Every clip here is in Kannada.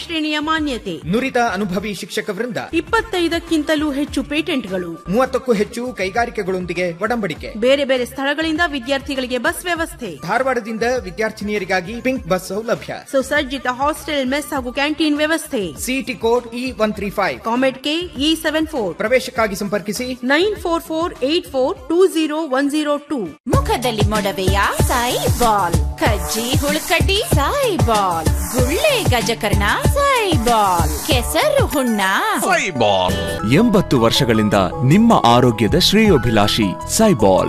ಶ್ರೇಣಿಯ ಮಾನ್ಯತೆ ನುರಿತ ಅನುಭವಿ ಶಿಕ್ಷಕ ವೃಂದ ಇಪ್ಪತ್ತೈದಕ್ಕಿಂತಲೂ ಹೆಚ್ಚು ಪೇಟೆಂಟ್ಗಳು ಮೂವತ್ತಕ್ಕೂ ಹೆಚ್ಚು ಕೈಗಾರಿಕೆಗಳೊಂದಿಗೆ ಒಡಂಬಡಿಕೆ ಬೇರೆ ಬೇರೆ ಸ್ಥಳಗಳಿಂದ ವಿದ್ಯಾರ್ಥಿಗಳಿಗೆ ಬಸ್ ವ್ಯವಸ್ಥೆ ಧಾರವಾಡದಿಂದ ವಿದ್ಯಾರ್ಥಿನಿಯರಿಗಾಗಿ ಪಿಂಕ್ ಬಸ್ ಸೌಲಭ್ಯ ಸುಸಜ್ಜಿತ ಹಾಸ್ಟೆಲ್ ಮೆಸ್ ಹಾಗೂ ಕ್ಯಾಂಟೀನ್ ವ್ಯವಸ್ಥೆ city code E one three five COMED K E seven four ಪ್ರವೇಶಕ್ಕಾಗಿ ಸಂಪರ್ಕಿಸಿ nine four four eight four two zero one zero two ಮುಖದಲ್ಲಿ ಮೊಡವೆಯ ಸಾಯಿ ಬಾಲ್ ಕಜ್ಜಿ ಹುಳುಕಡ್ಡಿ ಸಾಯಿ ಬಾಲ್ ಗುಳ್ಳೆ ಗಜಕರ್ಣ ಸಾಯಿ ಬಾಲ್ ಕೆಸರು ಹುಣ್ಣ ಸೈಬಾಲ್ ಎಂಬತ್ತು ವರ್ಷಗಳಿಂದ ನಿಮ್ಮ ಆರೋಗ್ಯದ ಶ್ರೇಯೋಭಿಲಾಷಿ ಸೈಬಾಲ್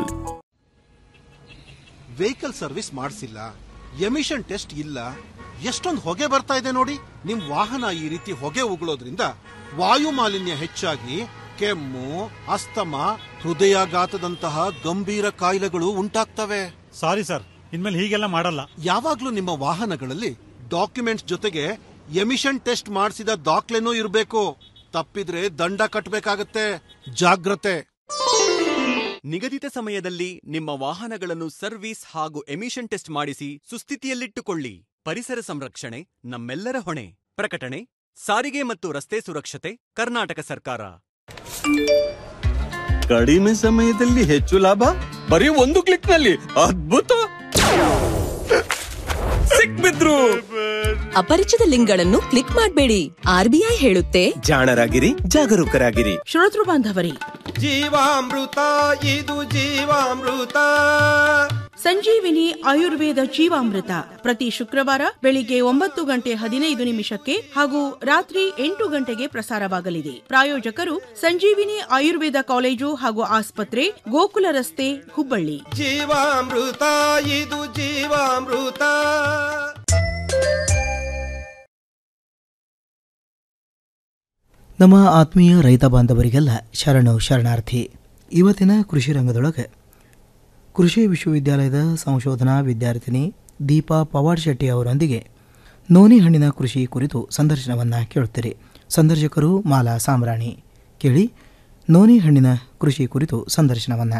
ವೆಹಿಕಲ್ ಸರ್ವಿಸ್ ಮಾಡಿಸಿಲ್ಲ ಎಮಿಷನ್ ಟೆಸ್ಟ್ ಇಲ್ಲ ಎಷ್ಟೊಂದು ಹೊಗೆ ಬರ್ತಾ ಇದೆ ನೋಡಿ ನಿಮ್ ವಾಹನ ಈ ರೀತಿ ಹೊಗೆ ಉಗುಳೋದ್ರಿಂದ ವಾಯು ಮಾಲಿನ್ಯ ಹೆಚ್ಚಾಗಿ ಕೆಮ್ಮು ಅಸ್ತಮ ಹೃದಯಾಘಾತದಂತಹ ಗಂಭೀರ ಕಾಯಿಲೆಗಳು ಉಂಟಾಗ್ತವೆ ಸಾರಿ ಸರ್ ಇನ್ಮೇಲೆ ಹೀಗೆಲ್ಲ ಮಾಡಲ್ಲ ಯಾವಾಗ್ಲೂ ನಿಮ್ಮ ವಾಹನಗಳಲ್ಲಿ ಡಾಕ್ಯುಮೆಂಟ್ಸ್ ಜೊತೆಗೆ ಎಮಿಷನ್ ಟೆಸ್ಟ್ ಮಾಡಿಸಿದ ದಾಖಲೆನೂ ಇರಬೇಕು ತಪ್ಪಿದ್ರೆ ದಂಡ ಕಟ್ಟಬೇಕಾಗತ್ತೆ ಜಾಗ್ರತೆ ನಿಗದಿತ ಸಮಯದಲ್ಲಿ ನಿಮ್ಮ ವಾಹನಗಳನ್ನು ಸರ್ವಿಸ್ ಹಾಗೂ ಎಮಿಷನ್ ಟೆಸ್ಟ್ ಮಾಡಿಸಿ ಸುಸ್ಥಿತಿಯಲ್ಲಿಟ್ಟುಕೊಳ್ಳಿ ಪರಿಸರ ಸಂರಕ್ಷಣೆ ನಮ್ಮೆಲ್ಲರ ಹೊಣೆ ಪ್ರಕಟಣೆ ಸಾರಿಗೆ ಮತ್ತು ರಸ್ತೆ ಸುರಕ್ಷತೆ ಕರ್ನಾಟಕ ಸರ್ಕಾರ ಕಡಿಮೆ ಸಮಯದಲ್ಲಿ ಹೆಚ್ಚು ಲಾಭ ಬರೀ ಒಂದು ಕ್ಲಿಕ್ ನಲ್ಲಿ ಅದ್ಭುತ ಸಿಕ್ಬಿದ್ರು ಅಪರಿಚಿತ ಲಿಂಕ್ಗಳನ್ನು ಕ್ಲಿಕ್ ಮಾಡಬೇಡಿ ಆರ್ಬಿಐ ಹೇಳುತ್ತೆ ಜಾಣರಾಗಿರಿ ಜಾಗರೂಕರಾಗಿರಿ ಶ್ರೋತೃ ಬಾಂಧವರೇ ಜೀವಾಮೃತ ಇದು ಜೀವಾಮೃತ ಸಂಜೀವಿನಿ ಆಯುರ್ವೇದ ಜೀವಾಮೃತ ಪ್ರತಿ ಶುಕ್ರವಾರ ಬೆಳಿಗ್ಗೆ ಒಂಬತ್ತು ಗಂಟೆ ಹದಿನೈದು ನಿಮಿಷಕ್ಕೆ ಹಾಗೂ ರಾತ್ರಿ ಎಂಟು ಗಂಟೆಗೆ ಪ್ರಸಾರವಾಗಲಿದೆ ಪ್ರಾಯೋಜಕರು ಸಂಜೀವಿನಿ ಆಯುರ್ವೇದ ಕಾಲೇಜು ಹಾಗೂ ಆಸ್ಪತ್ರೆ ಗೋಕುಲ ರಸ್ತೆ ಹುಬ್ಬಳ್ಳಿ ಜೀವಾಮೃತ ಇದು ಜೀವಾಮೃತ ನಮ್ಮ ಆತ್ಮೀಯ ರೈತ ಬಾಂಧವರಿಗೆಲ್ಲ ಶರಣು ಶರಣಾರ್ಥಿ ಇವತ್ತಿನ ಕೃಷಿ ರಂಗದೊಳಗೆ ಕೃಷಿ ವಿಶ್ವವಿದ್ಯಾಲಯದ ಸಂಶೋಧನಾ ವಿದ್ಯಾರ್ಥಿನಿ ದೀಪಾ ಪವಾಡ್ ಶೆಟ್ಟಿ ಅವರೊಂದಿಗೆ ನೋನಿ ಹಣ್ಣಿನ ಕೃಷಿ ಕುರಿತು ಸಂದರ್ಶನವನ್ನು ಕೇಳುತ್ತೀರಿ ಸಂದರ್ಶಕರು ಮಾಲಾ ಸಾಮ್ರಾಣಿ ಕೇಳಿ ನೋನಿ ಹಣ್ಣಿನ ಕೃಷಿ ಕುರಿತು ಸಂದರ್ಶನವನ್ನು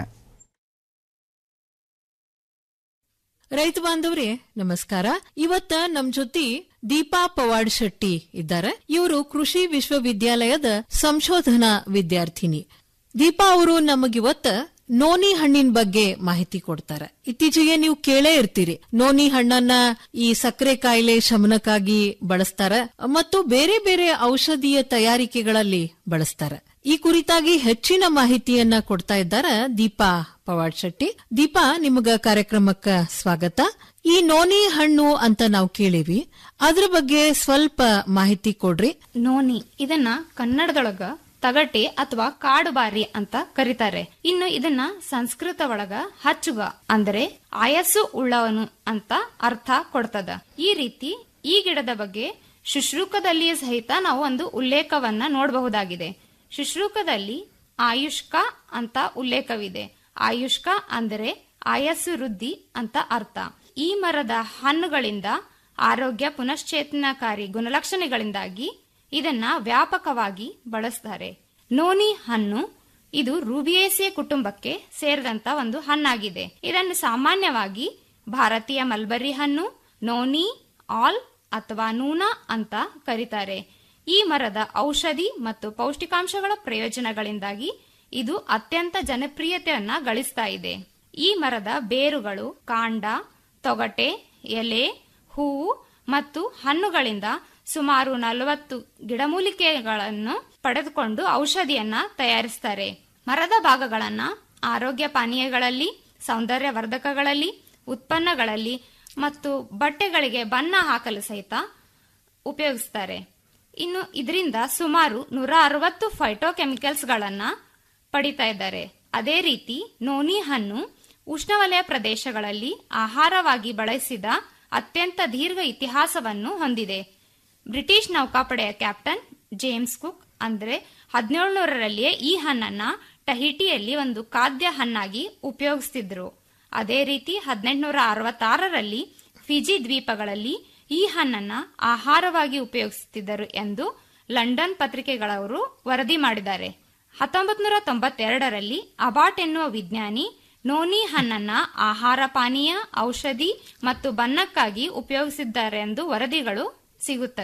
ರೈತ ಬಾಂಧವ್ರೆ ನಮಸ್ಕಾರ ಇವತ್ತ ನಮ್ ಜೊತೆ ದೀಪಾ ಪವಾಡ್ ಶೆಟ್ಟಿ ಇದ್ದಾರೆ ಇವರು ಕೃಷಿ ವಿಶ್ವವಿದ್ಯಾಲಯದ ಸಂಶೋಧನಾ ವಿದ್ಯಾರ್ಥಿನಿ ದೀಪಾ ಅವರು ನಮಗಿವತ್ತ ನೋನಿ ಹಣ್ಣಿನ ಬಗ್ಗೆ ಮಾಹಿತಿ ಕೊಡ್ತಾರೆ ಇತ್ತೀಚೆಗೆ ನೀವು ಕೇಳೇ ಇರ್ತೀರಿ ನೋನಿ ಹಣ್ಣನ್ನ ಈ ಸಕ್ಕರೆ ಕಾಯಿಲೆ ಶಮನಕ್ಕಾಗಿ ಬಳಸ್ತಾರ ಮತ್ತು ಬೇರೆ ಬೇರೆ ಔಷಧೀಯ ತಯಾರಿಕೆಗಳಲ್ಲಿ ಬಳಸ್ತಾರ ಈ ಕುರಿತಾಗಿ ಹೆಚ್ಚಿನ ಮಾಹಿತಿಯನ್ನ ಕೊಡ್ತಾ ಇದ್ದಾರ ದೀಪಾ ಪವಾಡ್ ಶೆಟ್ಟಿ ದೀಪಾ ನಿಮಗ ಕಾರ್ಯಕ್ರಮಕ್ಕ ಸ್ವಾಗತ ಈ ನೋನಿ ಹಣ್ಣು ಅಂತ ನಾವು ಕೇಳಿವಿ ಅದ್ರ ಬಗ್ಗೆ ಸ್ವಲ್ಪ ಮಾಹಿತಿ ಕೊಡ್ರಿ ನೋನಿ ಇದನ್ನ ಕನ್ನಡದೊಳಗ ತಗಟೆ ಅಥವಾ ಕಾಡುಬಾರಿ ಅಂತ ಕರೀತಾರೆ ಇನ್ನು ಇದನ್ನ ಸಂಸ್ಕೃತ ಒಳಗ ಹಚ್ಚುಗ ಅಂದರೆ ಆಯಸ್ಸು ಉಳ್ಳವನು ಅಂತ ಅರ್ಥ ಕೊಡ್ತದ ಈ ರೀತಿ ಈ ಗಿಡದ ಬಗ್ಗೆ ಶುಶ್ರೂಕದಲ್ಲಿ ಸಹಿತ ನಾವು ಒಂದು ಉಲ್ಲೇಖವನ್ನ ನೋಡಬಹುದಾಗಿದೆ ಶುಶ್ರೂಕದಲ್ಲಿ ಆಯುಷ್ಕ ಅಂತ ಉಲ್ಲೇಖವಿದೆ ಆಯುಷ್ಕ ಅಂದರೆ ಆಯಸ್ಸು ವೃದ್ಧಿ ಅಂತ ಅರ್ಥ ಈ ಮರದ ಹಣ್ಣುಗಳಿಂದ ಆರೋಗ್ಯ ಪುನಶ್ಚೇತನಕಾರಿ ಗುಣಲಕ್ಷಣಗಳಿಂದಾಗಿ ಇದನ್ನ ವ್ಯಾಪಕವಾಗಿ ಬಳಸ್ತಾರೆ ನೋನಿ ಹಣ್ಣು ಇದು ರೂಬಿಯೇಸಿಯ ಕುಟುಂಬಕ್ಕೆ ಸೇರಿದಂತ ಒಂದು ಹಣ್ಣಾಗಿದೆ ಇದನ್ನು ಸಾಮಾನ್ಯವಾಗಿ ಭಾರತೀಯ ಮಲ್ಬರಿ ಹಣ್ಣು ನೋನಿ ಆಲ್ ಅಥವಾ ನೂನಾ ಅಂತ ಕರೀತಾರೆ ಈ ಮರದ ಔಷಧಿ ಮತ್ತು ಪೌಷ್ಟಿಕಾಂಶಗಳ ಪ್ರಯೋಜನಗಳಿಂದಾಗಿ ಇದು ಅತ್ಯಂತ ಜನಪ್ರಿಯತೆಯನ್ನ ಗಳಿಸ್ತಾ ಇದೆ ಈ ಮರದ ಬೇರುಗಳು ಕಾಂಡ ತೊಗಟೆ ಎಲೆ ಹೂವು ಮತ್ತು ಹಣ್ಣುಗಳಿಂದ ಸುಮಾರು ನಲವತ್ತು ಗಿಡಮೂಲಿಕೆಗಳನ್ನು ಪಡೆದುಕೊಂಡು ಔಷಧಿಯನ್ನ ತಯಾರಿಸ್ತಾರೆ ಮರದ ಭಾಗಗಳನ್ನ ಆರೋಗ್ಯ ಪಾನೀಯಗಳಲ್ಲಿ ಸೌಂದರ್ಯ ವರ್ಧಕಗಳಲ್ಲಿ ಉತ್ಪನ್ನಗಳಲ್ಲಿ ಮತ್ತು ಬಟ್ಟೆಗಳಿಗೆ ಬಣ್ಣ ಹಾಕಲು ಸಹಿತ ಉಪಯೋಗಿಸ್ತಾರೆ ಇನ್ನು ಇದರಿಂದ ಸುಮಾರು ನೂರ ಅರವತ್ತು ಫೈಟೋಕೆಮಿಕಲ್ಸ್ಗಳನ್ನ ಪಡಿತಾ ಇದ್ದಾರೆ ಅದೇ ರೀತಿ ನೋನಿ ಹಣ್ಣು ಉಷ್ಣವಲಯ ಪ್ರದೇಶಗಳಲ್ಲಿ ಆಹಾರವಾಗಿ ಬಳಸಿದ ಅತ್ಯಂತ ದೀರ್ಘ ಇತಿಹಾಸವನ್ನು ಹೊಂದಿದೆ ಬ್ರಿಟಿಷ್ ನೌಕಾಪಡೆಯ ಕ್ಯಾಪ್ಟನ್ ಜೇಮ್ಸ್ ಕುಕ್ ಅಂದ್ರೆ ಹದಿನೇಳುನೂರರಲ್ಲಿಯೇ ಈ ಹಣ್ಣನ್ನ ಟಹಿಟಿಯಲ್ಲಿ ಒಂದು ಖಾದ್ಯ ಹಣ್ಣಾಗಿ ಉಪಯೋಗಿಸ್ತಿದ್ರು ಅದೇ ರೀತಿ ಹದಿನೆಂಟುನೂರ ಅರವತ್ತಾರರಲ್ಲಿ ಫಿಜಿ ದ್ವೀಪಗಳಲ್ಲಿ ಈ ಹಣ್ಣನ್ನ ಆಹಾರವಾಗಿ ಉಪಯೋಗಿಸುತ್ತಿದ್ದರು ಎಂದು ಲಂಡನ್ ಪತ್ರಿಕೆಗಳವರು ವರದಿ ಮಾಡಿದ್ದಾರೆ ಹತ್ತೊಂಬತ್ ನೂರ ತೊಂಬತ್ತೆರಡರಲ್ಲಿ ಅಬಾಟ್ ಎನ್ನುವ ವಿಜ್ಞಾನಿ ನೋನಿ ಹಣ್ಣನ್ನ ಆಹಾರ ಪಾನೀಯ ಔಷಧಿ ಮತ್ತು ಬಣ್ಣಕ್ಕಾಗಿ ಉಪಯೋಗಿಸಿದ್ದಾರೆ ಎಂದು ವರದಿಗಳು ಸಿಗುತ್ತವೆ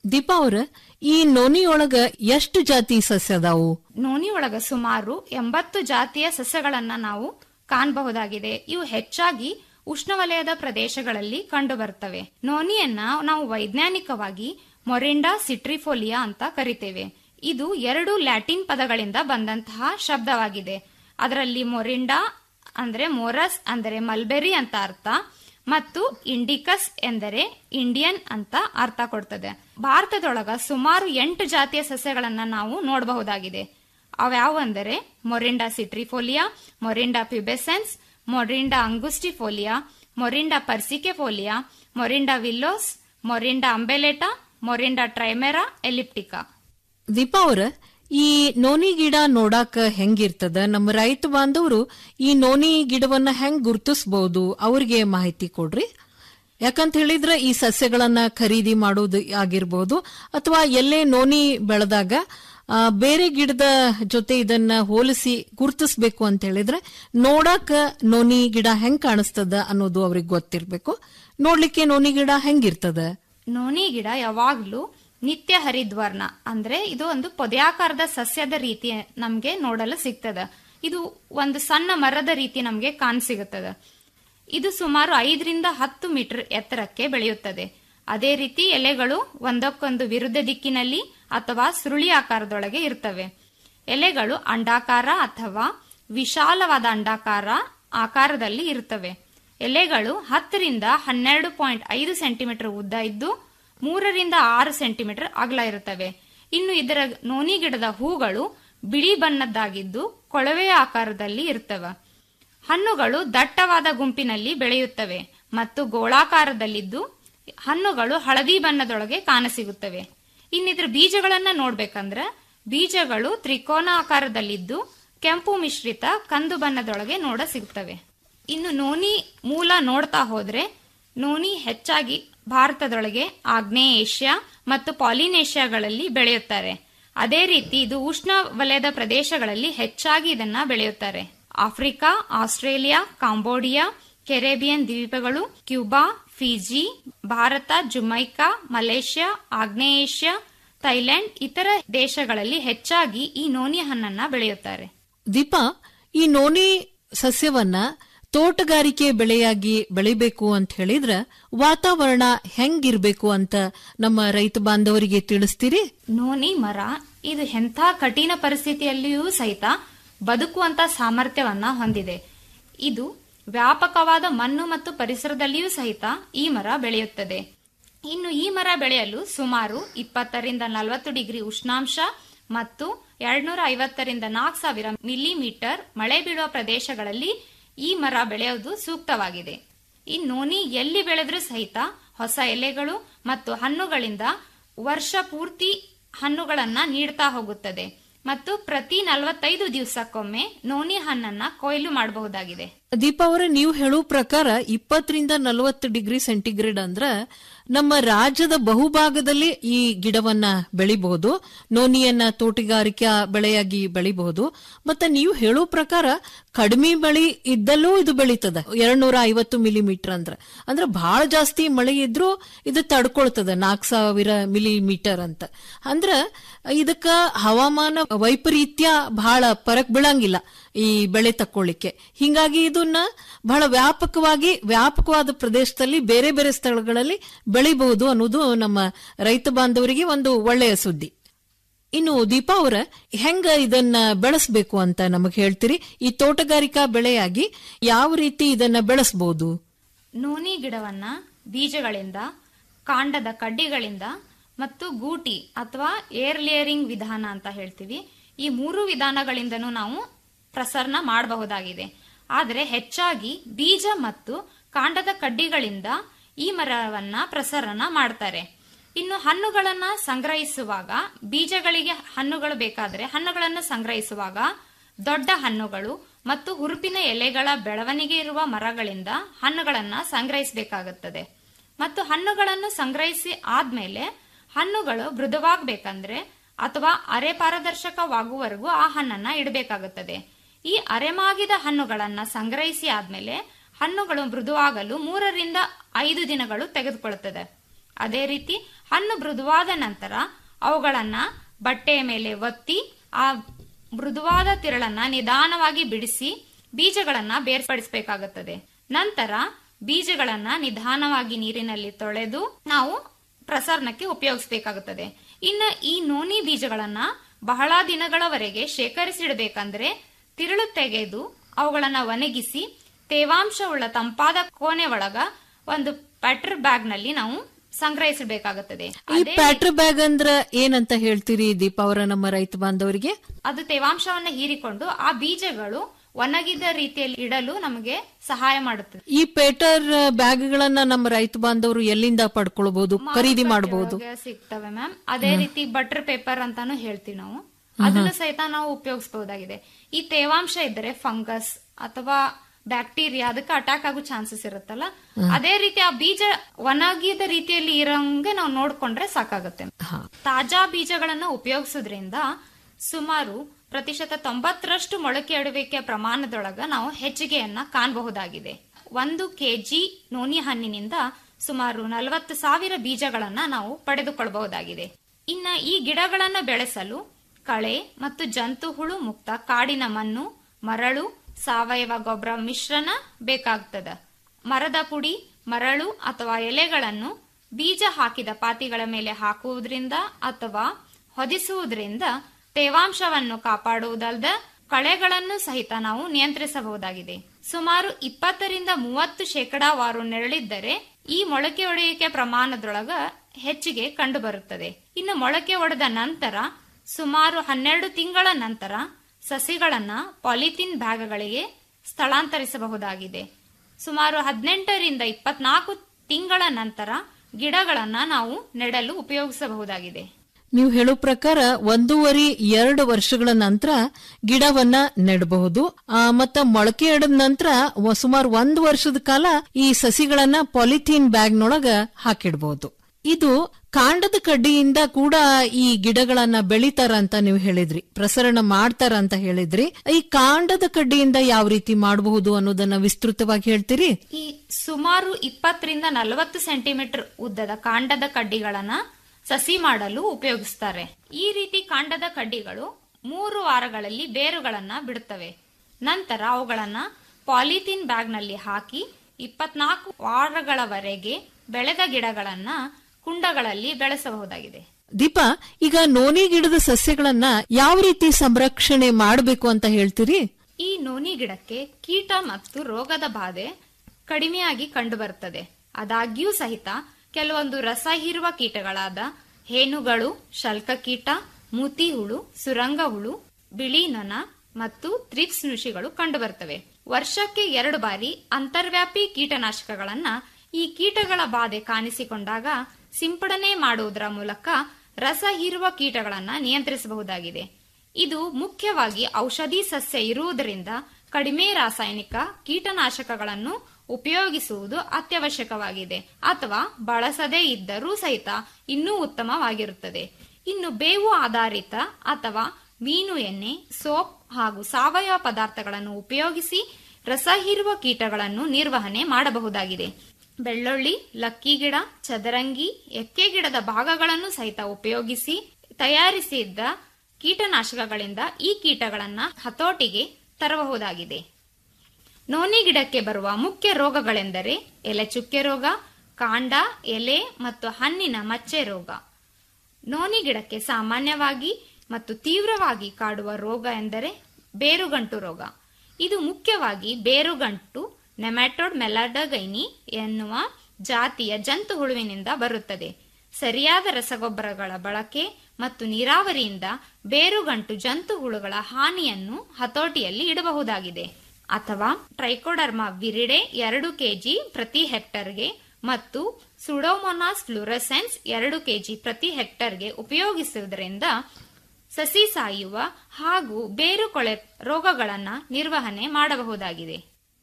ದೀಪಾ ಅವ್ರ ಈ ನೋನಿಯೊಳಗ ಎಷ್ಟು ಜಾತಿ ಸಸ್ಯ ಅದಾವು ನೋನಿ ಒಳಗ ಸುಮಾರು ಎಂಬತ್ತು ಜಾತಿಯ ಸಸ್ಯಗಳನ್ನ ನಾವು ಕಾಣಬಹುದಾಗಿದೆ ಇವು ಹೆಚ್ಚಾಗಿ ಉಷ್ಣವಲಯದ ಪ್ರದೇಶಗಳಲ್ಲಿ ಕಂಡುಬರುತ್ತವೆ ನೋನಿಯನ್ನ ನಾವು ವೈಜ್ಞಾನಿಕವಾಗಿ ಮೊರಿಂಡಾ ಸಿಟ್ರಿಫೋಲಿಯಾ ಅಂತ ಕರಿತೇವೆ ಇದು ಎರಡು ಲ್ಯಾಟಿನ್ ಪದಗಳಿಂದ ಬಂದಂತಹ ಶಬ್ದವಾಗಿದೆ ಅದರಲ್ಲಿ ಮೊರಿಂಡಾ ಅಂದ್ರೆ ಮೋರಸ್ ಅಂದರೆ ಮಲ್ಬೆರಿ ಅಂತ ಅರ್ಥ ಮತ್ತು ಇಂಡಿಕಸ್ ಎಂದರೆ ಇಂಡಿಯನ್ ಅಂತ ಅರ್ಥ ಕೊಡ್ತದೆ ಭಾರತದೊಳಗ ಸುಮಾರು ಎಂಟು ಜಾತಿಯ ಸಸ್ಯಗಳನ್ನ ನಾವು ನೋಡಬಹುದಾಗಿದೆ ಅವ್ಯಾವಂದರೆ ಮೊರಿಂಡಾ ಸಿಟ್ರಿಫೋಲಿಯಾ ಮೊರಿಂಡಾ ಪ್ಯುಬೆಸೆನ್ಸ್ ಮೊರಿಂಡಾ ಅಂಗುಸ್ಟಿಫೋಲಿಯಾ ಮೊರಿಂಡಾ ಪರ್ಸಿಕೆಫೋಲಿಯಾ ಮೊರಿಂಡಾ ವಿಲ್ಲೋಸ್ ಮೊರಿಂಡಾ ಅಂಬೆಲೆಟಾ ಮೊರಿಂಡಾ ಟ್ರೈಮೆರಾ ಎಲಿಪ್ಟಿಕಾ ದೀಪಾ ಅವ್ರ ಈ ನೋನಿ ಗಿಡ ನೋಡಾಕ ಹೆಂಗಿರ್ತದ ನಮ್ಮ ರೈತ ಬಾಂಧವರು ಈ ನೋನಿ ಗಿಡವನ್ನ ಹೆಂಗ್ ಗುರ್ತಿಸಬಹುದು ಅವ್ರಿಗೆ ಮಾಹಿತಿ ಕೊಡ್ರಿ ಯಾಕಂತ ಹೇಳಿದ್ರೆ ಈ ಸಸ್ಯಗಳನ್ನ ಖರೀದಿ ಮಾಡೋದು ಆಗಿರ್ಬೋದು ಅಥವಾ ಎಲ್ಲೇ ನೋನಿ ಬೆಳೆದಾಗ ಆ, ಬೇರೆ ಗಿಡದ ಜೊತೆ ಇದನ್ನ ಹೋಲಿಸಿ ಗುರ್ತಿಸ್ಬೇಕು ಅಂತ ಹೇಳಿದ್ರೆ ನೋಡಾಕ ನೋನಿ ಗಿಡ ಹೆಂಗ್ ಕಾಣಿಸ್ತದ ಅನ್ನೋದು ಅವ್ರಿಗೆ ಗೊತ್ತಿರ್ಬೇಕು ನೋಡ್ಲಿಕ್ಕೆ ನೋನಿ ಗಿಡ ಹೆಂಗಿರ್ತದ ನೋನಿ ಗಿಡ ಯಾವಾಗ್ಲೂ ನಿತ್ಯ ಹರಿದ್ವರ್ಣ ಅಂದ್ರೆ ಇದು ಒಂದು ಪೊದೆಯಾಕಾರದ ಸಸ್ಯದ ರೀತಿ ನಮ್ಗೆ ನೋಡಲು ಸಿಗ್ತದ ಇದು ಒಂದು ಸಣ್ಣ ಮರದ ರೀತಿ ನಮ್ಗೆ ಕಾಣಸಿಗುತ್ತದ ಇದು ಸುಮಾರು ಐದರಿಂದ ಹತ್ತು ಮೀಟರ್ ಎತ್ತರಕ್ಕೆ ಬೆಳೆಯುತ್ತದೆ ಅದೇ ರೀತಿ ಎಲೆಗಳು ಒಂದಕ್ಕೊಂದು ವಿರುದ್ಧ ದಿಕ್ಕಿನಲ್ಲಿ ಅಥವಾ ಸುರುಳಿ ಆಕಾರದೊಳಗೆ ಇರ್ತವೆ ಎಲೆಗಳು ಅಂಡಾಕಾರ ಅಥವಾ ವಿಶಾಲವಾದ ಅಂಡಾಕಾರ ಆಕಾರದಲ್ಲಿ ಇರುತ್ತವೆ ಎಲೆಗಳು ಹತ್ತರಿಂದ ಹನ್ನೆರಡು ಪಾಯಿಂಟ್ ಐದು ಸೆಂಟಿಮೀಟರ್ ಉದ್ದ ಇದ್ದು ಮೂರರಿಂದ ಆರು ಸೆಂಟಿಮೀಟರ್ ಅಗಲ ಇರುತ್ತವೆ ಇನ್ನು ಇದರ ನೋನಿ ಗಿಡದ ಹೂಗಳು ಬಿಳಿ ಬಣ್ಣದ್ದಾಗಿದ್ದು ಕೊಳವೆಯ ಆಕಾರದಲ್ಲಿ ಇರುತ್ತವೆ ಹಣ್ಣುಗಳು ದಟ್ಟವಾದ ಗುಂಪಿನಲ್ಲಿ ಬೆಳೆಯುತ್ತವೆ ಮತ್ತು ಗೋಳಾಕಾರದಲ್ಲಿದ್ದು ಹಣ್ಣುಗಳು ಹಳದಿ ಬಣ್ಣದೊಳಗೆ ಕಾಣಸಿಗುತ್ತವೆ ಇನ್ನಿದ್ರ ಬೀಜಗಳನ್ನ ನೋಡ್ಬೇಕಂದ್ರ ಬೀಜಗಳು ತ್ರಿಕೋನ ಆಕಾರದಲ್ಲಿದ್ದು ಕೆಂಪು ಮಿಶ್ರಿತ ಕಂದು ಬಣ್ಣದೊಳಗೆ ನೋಡ ಸಿಗುತ್ತವೆ ಇನ್ನು ನೋನಿ ಮೂಲ ನೋಡ್ತಾ ಹೋದ್ರೆ ನೋನಿ ಹೆಚ್ಚಾಗಿ ಭಾರತದೊಳಗೆ ಆಗ್ನೇಯ ಏಷ್ಯಾ ಮತ್ತು ಪಾಲಿನೇಷ್ಯಾಗಳಲ್ಲಿ ಬೆಳೆಯುತ್ತಾರೆ ಅದೇ ರೀತಿ ಇದು ಉಷ್ಣ ವಲಯದ ಪ್ರದೇಶಗಳಲ್ಲಿ ಹೆಚ್ಚಾಗಿ ಇದನ್ನ ಬೆಳೆಯುತ್ತಾರೆ ಆಫ್ರಿಕಾ ಆಸ್ಟ್ರೇಲಿಯಾ ಕಾಂಬೋಡಿಯಾ ಕೆರೆಬಿಯನ್ ದ್ವೀಪಗಳು Cuba Fiji Bharat Jamaica Malaysia ಆಗ್ನೇಯ ಏಷ್ಯಾ ಥೈಲ್ಯಾಂಡ್ ಇತರ ದೇಶಗಳಲ್ಲಿ ಹೆಚ್ಚಾಗಿ ಈ ನೋನಿ ಹಣ್ಣನ್ನ ಬೆಳೆಯುತ್ತಾರೆ ದೀಪಾ ಈ ನೋನಿ ಸಸ್ಯವನ್ನ ತೋಟಗಾರಿಕೆ ಬೆಳೆಯಾಗಿ ಬೆಳಿಬೇಕು ಅಂತ ಹೇಳಿದ್ರ ವಾತಾವರಣ ಹೆಂಗಿರ್ಬೇಕು ಅಂತ ನಮ್ಮ ರೈತ ಬಾಂಧವರಿಗೆ ತಿಳಿಸ್ತೀರಿ ನೋನಿ ಮರ ಇದು ಎಂಥ ಕಠಿಣ ಪರಿಸ್ಥಿತಿಯಲ್ಲಿಯೂ ಸಹಿತ ಬದುಕುವಂತ ಸಾಮರ್ಥ್ಯವನ್ನ ಹೊಂದಿದೆ ಇದು ವ್ಯಾಪಕವಾದ ಮಣ್ಣು ಮತ್ತು ಪರಿಸರದಲ್ಲಿಯೂ ಸಹಿತ ಈ ಮರ ಬೆಳೆಯುತ್ತದೆ ಇನ್ನು ಈ ಮರ ಬೆಳೆಯಲು ಸುಮಾರು ಇಪ್ಪತ್ತರಿಂದ ನಲವತ್ತು ಡಿಗ್ರಿ ಉಷ್ಣಾಂಶ ಮತ್ತು ಎರಡ್ನೂರ ಐವತ್ತರಿಂದ ನಾಲ್ಕು ಸಾವಿರ ಮಿಲಿಮೀಟರ್ ಮಳೆ ಬೀಳುವ ಪ್ರದೇಶಗಳಲ್ಲಿ ಈ ಮರ ಬೆಳೆಯುವುದು ಸೂಕ್ತವಾಗಿದೆ ಈ ನೋನಿ ಎಲ್ಲಿ ಬೆಳೆದ್ರೂ ಸಹಿತ ಹೊಸ ಎಲೆಗಳು ಮತ್ತು ಹಣ್ಣುಗಳಿಂದ ವರ್ಷ ಪೂರ್ತಿ ಹಣ್ಣುಗಳನ್ನ ನೀಡ್ತಾ ಹೋಗುತ್ತದೆ ಮತ್ತು ಪ್ರತಿ ನಲವತ್ತೈದು ದಿವಸಕ್ಕೊಮ್ಮೆ ನೋನಿ ಹಣ್ಣನ್ನ ಕೊಯ್ಲು ಮಾಡಬಹುದಾಗಿದೆ ದೀಪಾ ಅವರ ನೀವು ಹೇಳೋ ಪ್ರಕಾರ ಇಪ್ಪತ್ತರಿಂದ ನಲವತ್ತು ಡಿಗ್ರಿ ಸೆಂಟಿಗ್ರೇಡ್ ಅಂದ್ರ ನಮ್ಮ ರಾಜ್ಯದ ಬಹುಭಾಗದಲ್ಲಿ ಈ ಗಿಡವನ್ನ ಬೆಳಿಬಹುದು ನೋನಿಯನ್ನ ತೋಟಗಾರಿಕಾ ಬೆಳೆಯಾಗಿ ಬೆಳಿಬಹುದು ಮತ್ತೆ ನೀವು ಹೇಳೋ ಪ್ರಕಾರ ಕಡಿಮೆ ಮಳಿ ಇದ್ದಲ್ಲೂ ಇದು ಬೆಳೀತದ ಎರಡ್ನೂರ ಐವತ್ತು ಮಿಲಿಮೀಟರ್ ಅಂದ್ರ ಅಂದ್ರೆ ಬಹಳ ಜಾಸ್ತಿ ಮಳೆ ಇದ್ರೂ ಇದು ತಡ್ಕೊಳ್ತದ ನಾಲ್ಕು ಸಾವಿರ ಮಿಲಿಮೀಟರ್ ಅಂತ ಅಂದ್ರ ಇದಕ್ಕ ಹವಾಮಾನ ವೈಪರೀತ್ಯ ಬಹಳ ಪರಕ್ ಬೀಳಂಗಿಲ್ಲ ಈ ಬೆಳೆ ತಕ್ಕೊಳ್ಳಿಕ್ಕೆ ಹಿಂಗಾಗಿ ಇದನ್ನ ಬಹಳ ವ್ಯಾಪಕವಾಗಿ ವ್ಯಾಪಕವಾದ ಪ್ರದೇಶದಲ್ಲಿ ಬೇರೆ ಬೇರೆ ಸ್ಥಳಗಳಲ್ಲಿ ಬೆಳಿಬಹುದು ಅನ್ನೋದು ನಮ್ಮ ರೈತ ಬಾಂಧವರಿಗೆ ಒಂದು ಒಳ್ಳೆಯ ಸುದ್ದಿ ಇನ್ನು ದೀಪಾ ಅವರ ಹೆಂಗ ಇದನ್ನ ಬೆಳೆಸಬೇಕು ಅಂತ ನಮಗೆ ಹೇಳ್ತೀರಿ ಈ ತೋಟಗಾರಿಕಾ ಬೆಳೆಯಾಗಿ ಯಾವ ರೀತಿ ಇದನ್ನ ಬೆಳೆಸಬಹುದು ನೋನಿ ಗಿಡವನ್ನ ಬೀಜಗಳಿಂದ ಕಾಂಡದ ಕಡ್ಡಿಗಳಿಂದ ಮತ್ತು ಗೂಟಿ ಅಥವಾ ಏರ್ ಲೇಯರಿಂಗ್ ವಿಧಾನ ಅಂತ ಹೇಳ್ತೀವಿ ಈ ಮೂರು ವಿಧಾನಗಳಿಂದನೂ ನಾವು ಪ್ರಸರಣ ಮಾಡಬಹುದಾಗಿದೆ ಆದರೆ ಹೆಚ್ಚಾಗಿ ಬೀಜ ಮತ್ತು ಕಾಂಡದ ಕಡ್ಡಿಗಳಿಂದ ಈ ಮರವನ್ನ ಪ್ರಸರಣ ಮಾಡ್ತಾರೆ ಇನ್ನು ಹಣ್ಣುಗಳನ್ನ ಸಂಗ್ರಹಿಸುವಾಗ ಬೀಜಗಳಿಗೆ ಹಣ್ಣುಗಳು ಬೇಕಾದ್ರೆ ಹಣ್ಣುಗಳನ್ನು ಸಂಗ್ರಹಿಸುವಾಗ ದೊಡ್ಡ ಹಣ್ಣುಗಳು ಮತ್ತು ಹುರುಪಿನ ಎಲೆಗಳ ಬೆಳವಣಿಗೆ ಇರುವ ಮರಗಳಿಂದ ಹಣ್ಣುಗಳನ್ನ ಸಂಗ್ರಹಿಸಬೇಕಾಗುತ್ತದೆ ಮತ್ತು ಹಣ್ಣುಗಳನ್ನು ಸಂಗ್ರಹಿಸಿ ಆದ್ಮೇಲೆ ಹಣ್ಣುಗಳು ಮೃದುವಾಗಬೇಕಂದ್ರೆ ಅಥವಾ ಅರೆ ಪಾರದರ್ಶಕವಾಗುವವರೆಗೂ ಆ ಹಣ್ಣನ್ನ ಇಡಬೇಕಾಗುತ್ತದೆ ಈ ಅರೆಮಾಗಿದ ಹಣ್ಣುಗಳನ್ನ ಸಂಗ್ರಹಿಸಿ ಆದ್ಮೇಲೆ ಹಣ್ಣುಗಳು ಮೃದುವಾಗಲು ಮೂರರಿಂದ ಐದು ದಿನಗಳು ತೆಗೆದುಕೊಳ್ಳುತ್ತದೆ ಅದೇ ರೀತಿ ಹಣ್ಣು ಮೃದುವಾದ ನಂತರ ಅವುಗಳನ್ನ ಬಟ್ಟೆಯ ಮೇಲೆ ಒತ್ತಿ ಆ ಮೃದುವಾದ ತಿರಳನ್ನ ನಿಧಾನವಾಗಿ ಬಿಡಿಸಿ ಬೀಜಗಳನ್ನ ಬೇರ್ಪಡಿಸಬೇಕಾಗುತ್ತದೆ ನಂತರ ಬೀಜಗಳನ್ನ ನಿಧಾನವಾಗಿ ನೀರಿನಲ್ಲಿ ತೊಳೆದು ನಾವು ಪ್ರಸರಣಕ್ಕೆ ಉಪಯೋಗಿಸಬೇಕಾಗುತ್ತದೆ ಇನ್ನು ಈ ನೋನಿ ಬೀಜಗಳನ್ನ ಬಹಳ ದಿನಗಳವರೆಗೆ ಶೇಖರಿಸಿಡಬೇಕಂದ್ರೆ ತಿರುಳು ತೆಗೆದು ಅವುಗಳನ್ನ ಒಣಗಿಸಿ ತೇವಾಂಶವುಳ್ಳ ತಂಪಾದ ಕೋಣೆ ಒಳಗ ಒಂದು ಪೆಟ್ರ್ ಬ್ಯಾಗ್ ನಲ್ಲಿ ನಾವು ಸಂಗ್ರಹಿಸಬೇಕಾಗುತ್ತದೆ ಈ ಪ್ಯಾಟ್ರ್ ಬ್ಯಾಗ್ ಅಂದ್ರ ಏನಂತ ಹೇಳ್ತೀರಿ ದೀಪ ಅವರ ನಮ್ಮ ರೈತ ಬಾಂಧವರಿಗೆ ಅದು ತೇವಾಂಶವನ್ನ ಹೀರಿಕೊಂಡು ಆ ಬೀಜಗಳು ಒಣಗಿದ ರೀತಿಯಲ್ಲಿ ಇಡಲು ನಮಗೆ ಸಹಾಯ ಮಾಡುತ್ತದೆ ಈ ಪೇಟರ್ ಬ್ಯಾಗ್ಗಳನ್ನ ನಮ್ಮ ರೈತ ಬಾಂಧವರು ಎಲ್ಲಿಂದ ಪಡ್ಕೊಳ್ಬಹುದು ಖರೀದಿ ಮಾಡಬಹುದು ಒಳಗೆ ಸಿಗ್ತವೆ ಮ್ಯಾಮ್ ಅದೇ ರೀತಿ ಬಟರ್ ಪೇಪರ್ ಅಂತಾನು ಹೇಳ್ತೀವಿ ನಾವು ಅದನ್ನು ಸಹಿತ ನಾವು ಉಪಯೋಗಿಸಬಹುದಾಗಿದೆ ಈ ತೇವಾಂಶ ಇದ್ದರೆ ಫಂಗಸ್ ಅಥವಾ ಬ್ಯಾಕ್ಟೀರಿಯಾ ಅದಕ್ಕೆ ಅಟ್ಯಾಕ್ ಆಗೋ ಚಾನ್ಸಸ್ ಇರುತ್ತಲ್ಲ ಅದೇ ರೀತಿ ಆ ಬೀಜ ಒಣಗಿದ ರೀತಿಯಲ್ಲಿ ಇರೋಂಗೆ ನಾವು ನೋಡ್ಕೊಂಡ್ರೆ ಸಾಕಾಗುತ್ತೆ ತಾಜಾ ಬೀಜಗಳನ್ನ ಉಪಯೋಗಿಸೋದ್ರಿಂದ ಸುಮಾರು ಪ್ರತಿಶತ ತೊಂಬತ್ತರಷ್ಟು ಮೊಳಕೆ ಅಡುವಿಕೆ ಪ್ರಮಾಣದೊಳಗ ನಾವು ಹೆಚ್ಚಿಗೆಯನ್ನ ಕಾಣಬಹುದಾಗಿದೆ ಒಂದು ಕೆಜಿ ನೋನಿ ಹಣ್ಣಿನಿಂದ ಸುಮಾರು ನಲವತ್ತು ಸಾವಿರ ಬೀಜಗಳನ್ನ ನಾವು ಪಡೆದುಕೊಳ್ಳಬಹುದಾಗಿದೆ ಇನ್ನ ಈ ಗಿಡಗಳನ್ನ ಬೆಳೆಸಲು ಕಳೆ ಮತ್ತು ಜಂತು ಹುಳು ಮುಕ್ತ ಕಾಡಿನ ಮಣ್ಣು ಮರಳು ಸಾವಯವ ಗೊಬ್ಬರ ಮಿಶ್ರಣ ಬೇಕಾಗ್ತದ ಮರದ ಪುಡಿ ಮರಳು ಅಥವಾ ಎಲೆಗಳನ್ನು ಬೀಜ ಹಾಕಿದ ಪಾತಿಗಳ ಮೇಲೆ ಹಾಕುವುದರಿಂದ ಅಥವಾ ಹೊದಿಸುವುದರಿಂದ ತೇವಾಂಶವನ್ನು ಕಾಪಾಡುವುದಲ್ಲದ ಕಳೆಗಳನ್ನು ಸಹಿತ ನಾವು ನಿಯಂತ್ರಿಸಬಹುದಾಗಿದೆ ಸುಮಾರು ಇಪ್ಪತ್ತರಿಂದ ಮೂವತ್ತು ಶೇಕಡಾವಾರು ನೆರಳಿದ್ದರೆ ಈ ಮೊಳಕೆ ಒಡೆಯುವಿಕೆ ಪ್ರಮಾಣದೊಳಗ ಹೆಚ್ಚಿಗೆ ಕಂಡುಬರುತ್ತದೆ ಇನ್ನು ಮೊಳಕೆ ಒಡೆದ ನಂತರ ಸುಮಾರು ಹನ್ನೆರಡು ತಿಂಗಳ ನಂತರ ಸಸಿಗಳನ್ನ ಪಾಲಿಥಿನ್ ಬ್ಯಾಗ್ಗಳಿಗೆ ಸ್ಥಳಾಂತರಿಸಬಹುದಾಗಿದೆ ಸುಮಾರು ಹದಿನೆಂಟರಿಂದ ಇಪ್ಪತ್ನಾಲ್ಕು ತಿಂಗಳ ನಂತರ ಗಿಡಗಳನ್ನ ನಾವು ನೆಡಲು ಉಪಯೋಗಿಸಬಹುದಾಗಿದೆ ನೀವು ಹೇಳೋ ಪ್ರಕಾರ ಒಂದೂವರೆ ಎರಡು ವರ್ಷಗಳ ನಂತರ ಗಿಡವನ್ನ ನೆಡಬಹುದು ಆ, ಮತ್ತ ಮೊಳಕೆ ಎಡದ ನಂತರ ವ- ಸುಮಾರು ಒಂದು ವರ್ಷದ ಕಾಲ ಈ ಸಸಿಗಳನ್ನ ಪಾಲಿಥೀನ್ ಬ್ಯಾಗ್ನೊಳಗ ಹಾಕಿಡಬಹುದು ಇದು ಕಾಂಡದ ಕಡ್ಡಿಯಿಂದ ಕೂಡ ಈ ಗಿಡಗಳನ್ನ ಬೆಳಿತಾರ ಅಂತ ನೀವು ಹೇಳಿದ್ರಿ ಪ್ರಸರಣ ಮಾಡ್ತಾರ ಅಂತ ಹೇಳಿದ್ರಿ ಈ ಕಾಂಡದ ಕಡ್ಡಿಯಿಂದ ಯಾವ ರೀತಿ ಮಾಡಬಹುದು ಅನ್ನೋದನ್ನ ವಿಸ್ತೃತವಾಗಿ ಹೇಳ್ತೀರಿ ಈ ಸುಮಾರು ಇಪ್ಪತ್ತರಿಂದ ನಲವತ್ತು ಸೆಂಟಿಮೀಟರ್ ಉದ್ದದ ಕಾಂಡದ ಕಡ್ಡಿಗಳನ್ನ ಸಸಿ ಮಾಡಲು ಉಪಯೋಗಿಸ್ತಾರೆ ಈ ರೀತಿ ಕಾಂಡದ ಕಡ್ಡಿಗಳು ಮೂರು ವಾರಗಳಲ್ಲಿ ಬೇರುಗಳನ್ನ ಬಿಡುತ್ತವೆ ನಂತರ ಅವುಗಳನ್ನ ಪಾಲಿಥಿನ್ ಬ್ಯಾಗ್ನಲ್ಲಿ ಹಾಕಿ ಇಪ್ಪತ್ನಾಲ್ಕು ವಾರಗಳವರೆಗೆ ಬೆಳೆದ ಗಿಡಗಳನ್ನ ಕುಂಡಗಳಲ್ಲಿ ಬೆಳೆಸಬಹುದಾಗಿದೆ ದೀಪಾ ಈಗ ನೋನಿ ಗಿಡದ ಸಸ್ಯಗಳನ್ನ ಯಾವ ರೀತಿ ಸಂರಕ್ಷಣೆ ಮಾಡಬೇಕು ಅಂತ ಹೇಳ್ತೀರಿ ಈ ನೋನಿ ಗಿಡಕ್ಕೆ ಕೀಟ ಮತ್ತು ರೋಗದ ಬಾಧೆ ಕಡಿಮೆಯಾಗಿ ಕಂಡುಬರುತ್ತದೆ ಆದಾಗ್ಯೂ ಸಹಿತ ಕೆಲವೊಂದು ರಸ ಹೀರುವ ಕೀಟಗಳಾದ ಹೇನುಗಳು ಶಲ್ಕಕೀಟ ಮೂತಿ ಹುಳು ಸುರಂಗ ಹುಳು ಬಿಳಿ ನೊಣ ಮತ್ತು ಥ್ರಿಪ್ಸ್ ನುಷಿಗಳು ಕಂಡುಬರುತ್ತವೆ ವರ್ಷಕ್ಕೆ ಎರಡು ಬಾರಿ ಅಂತರ್ವ್ಯಾಪಿ ಕೀಟನಾಶಕಗಳನ್ನ ಈ ಕೀಟಗಳ ಬಾಧೆ ಕಾಣಿಸಿಕೊಂಡಾಗ ಸಿಂಪಡಣೆ ಮಾಡುವುದರ ಮೂಲಕ ರಸ ಹೀರುವ ಕೀಟಗಳನ್ನ ನಿಯಂತ್ರಿಸಬಹುದಾಗಿದೆ ಇದು ಮುಖ್ಯವಾಗಿ ಔಷಧಿ ಸಸ್ಯ ಇರುವುದರಿಂದ ಕಡಿಮೆ ರಾಸಾಯನಿಕ ಕೀಟನಾಶಕಗಳನ್ನು ಉಪಯೋಗಿಸುವುದು ಅತ್ಯವಶ್ಯಕವಾಗಿದೆ ಅಥವಾ ಬಳಸದೇ ಇದ್ದರೂ ಸಹಿತ ಇನ್ನೂ ಉತ್ತಮವಾಗಿರುತ್ತದೆ ಇನ್ನು ಬೇವು ಆಧಾರಿತ ಅಥವಾ ಮೀನು ಎಣ್ಣೆ ಸೋಪ್ ಹಾಗೂ ಸಾವಯವ ಪದಾರ್ಥಗಳನ್ನು ಉಪಯೋಗಿಸಿ ರಸ ಹೀರುವ ಕೀಟಗಳನ್ನು ನಿರ್ವಹಣೆ ಮಾಡಬಹುದಾಗಿದೆ ಬೆಳ್ಳುಳ್ಳಿ ಲಕ್ಕಿ ಗಿಡ ಚದರಂಗಿ ಎಕ್ಕೆ ಗಿಡದ ಭಾಗಗಳನ್ನು ಸಹಿತ ಉಪಯೋಗಿಸಿ ತಯಾರಿಸಿದ್ದ ಕೀಟನಾಶಕಗಳಿಂದ ಈ ಕೀಟಗಳನ್ನ ಹತೋಟಿಗೆ ತರಬಹುದಾಗಿದೆ ನೋನಿ ಗಿಡಕ್ಕೆ ಬರುವ ಮುಖ್ಯ ರೋಗಗಳೆಂದರೆ ಎಲೆ ಚುಕ್ಕೆ ರೋಗ ಕಾಂಡ ಎಲೆ ಮತ್ತು ಹಣ್ಣಿನ ಮಚ್ಚೆ ರೋಗ ನೋನಿ ಗಿಡಕ್ಕೆ ಸಾಮಾನ್ಯವಾಗಿ ಮತ್ತು ತೀವ್ರವಾಗಿ ಕಾಡುವ ರೋಗ ಎಂದರೆ ಬೇರುಗಂಟು ರೋಗ ಇದು ಮುಖ್ಯವಾಗಿ ಬೇರುಗಂಟು ನೆಮ್ಯಾಟೋಡ್ ಮೆಲಾಡಗೈನಿ ಎನ್ನುವ ಜಾತಿಯ ಜಂತು ಹುಳುವಿನಿಂದ ಬರುತ್ತದೆ ಸರಿಯಾದ ರಸಗೊಬ್ಬರಗಳ ಬಳಕೆ ಮತ್ತು ನೀರಾವರಿಯಿಂದ ಬೇರುಗಂಟು ಜಂತು ಹುಳುಗಳ ಹಾನಿಯನ್ನು ಹತೋಟಿಯಲ್ಲಿ ಇಡಬಹುದಾಗಿದೆ ಅಥವಾ ಟ್ರೈಕೋಡರ್ಮಾ ವಿರಿಡೆ ಎರಡು ಕೆಜಿ ಪ್ರತಿ ಹೆಕ್ಟರ್ಗೆ ಮತ್ತು ಸುಡೋಮೊನಾಸ್ ಫ್ಲೂರಸೆನ್ಸ್ ಎರಡು ಕೆಜಿ ಪ್ರತಿ ಹೆಕ್ಟರ್ಗೆ ಉಪಯೋಗಿಸುವುದರಿಂದ ಸಸಿ ಸಾಯುವ ಹಾಗೂ ಬೇರುಕೊಳೆ ರೋಗಗಳನ್ನ ನಿರ್ವಹಣೆ ಮಾಡಬಹುದಾಗಿದೆ